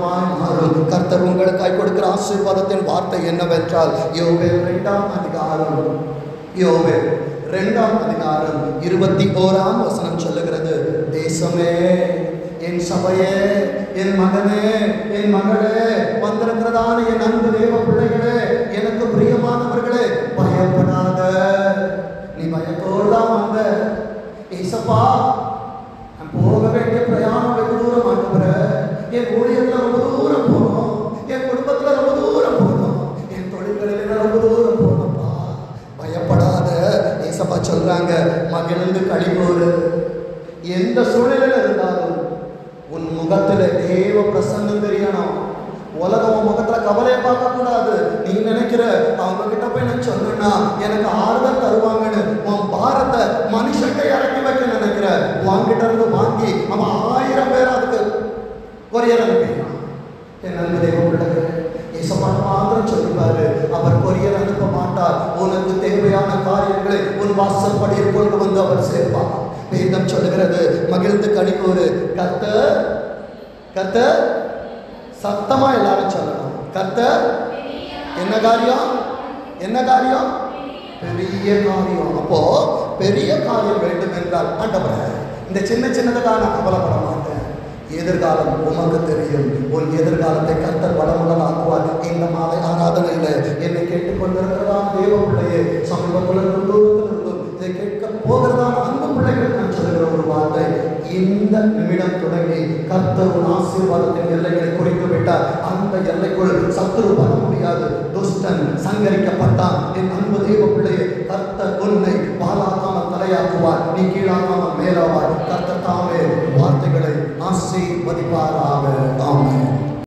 ஆசீர்வாதமாய் மாறும் கர்த்தர் உங்களுக்காய் கொடுக்கிற ஆசீர்வாதத்தின் வார்த்தை என்னவென்றால் யோவேல் இரண்டாம் அதிகாரம் யோவேல் இரண்டாம் அதிகாரம் இருபத்தி ஓராம் வசனம் சொல்லுகிறது தேசமே என் சபையே என் மகனே என் மகளே வந்திருக்கிறதான என் அன்பு தேவ பிள்ளைகளே எனக்கு பிரியமானவர்களே பயப்படாத நீ பயத்தோடு தான் வந்த ஏசப்பா நான் போக வேண்டிய பிரயாணம் வெகு தூரம் ஆண்டுகிற என் ஊழியத்துல ரொம்ப தூரம் போகணும் என் குடும்பத்துல ரொம்ப தூரம் போகணும் என் தொழில்களில் ரொம்ப தூரம் போகணும்ப்பா பயப்படாத ஏசப்பா சொல்றாங்க மகிழ்ந்து கழிவோரு எந்த சூழ்நிலையில இருந்தாலும் உன் முகத்துல தேவ பிரசன்னம் தெரியணும் உலகம் உன் முகத்துல கவலையை பார்க்க கூடாது நீ நினைக்கிற அவங்க கிட்ட போய் நான் சொன்னேன்னா எனக்கு ஆறுதல் தருவாங்கன்னு உன் பாரத்தை மனுஷன்கிட்ட இறக்கி வைக்க நினைக்கிற உன்கிட்ட இருந்து வாங்கி அவன் ஆயிரம் பேர் அதுக்கு கொரியர் அனுப்பிடுறான் என் நன்மை தெய்வ பிள்ளைகள் ஏசப்பா மாத்திரம் சொல்லிப்பாரு அவர் கொரியர் அனுப்ப மாட்டார் உனக்கு தேவையான காரியங்களை உன் வாசல் படியில் கொண்டு வந்து அவர் சேர்ப்பார் வேதம் சொல்லுகிறது மகிழ்ந்து கணிக்கூறு கத்த கத்த சத்தமா எல்லாரும் சொல்லணும் கத்த என்ன காரியம் என்ன காரியம் பெரிய காரியம் அப்போ பெரிய காரியம் வேண்டும் என்றால் ஆண்டவரே இந்த சின்ன சின்னதுக்காக நான் கவலைப்பட மாட்டேன் எதிர்காலம் உமக்கு தெரியும் உன் எதிர்காலத்தை கர்த்தர் வளமுள்ளதாக்குவார் இந்த மாலை ஆராதனையில என்னை கேட்டுக்கொண்டிருக்கிறதான தேவ பிள்ளையே சமீபத்தில் இருந்தும் தூரத்தில் இருந்தும் இதை கேட்க போகிறதான அன்பு பிள்ளைகள் நான் சொல்லுகிற ஒரு வார்த்தை இந்த நிமிடம் தொடங்கி கர்த்தர் உன் ஆசீர்வாதத்தின் எல்லைகளை குறித்து விட்டார் அந்த எல்லைக்குள் சத்துரு வர முடியாது துஷ்டன் சங்கரிக்கப்பட்டான் என் அன்பு தேவ பிள்ளையே கர்த்தர் உன்னை பாலாக்காமல் தலையாக்குவார் நீ கீழாக்காமல் மேலாவார் கர்த்தர் தாமே வார்த்தைகளை ஆசீர்வதிப்பாராக ஆமென்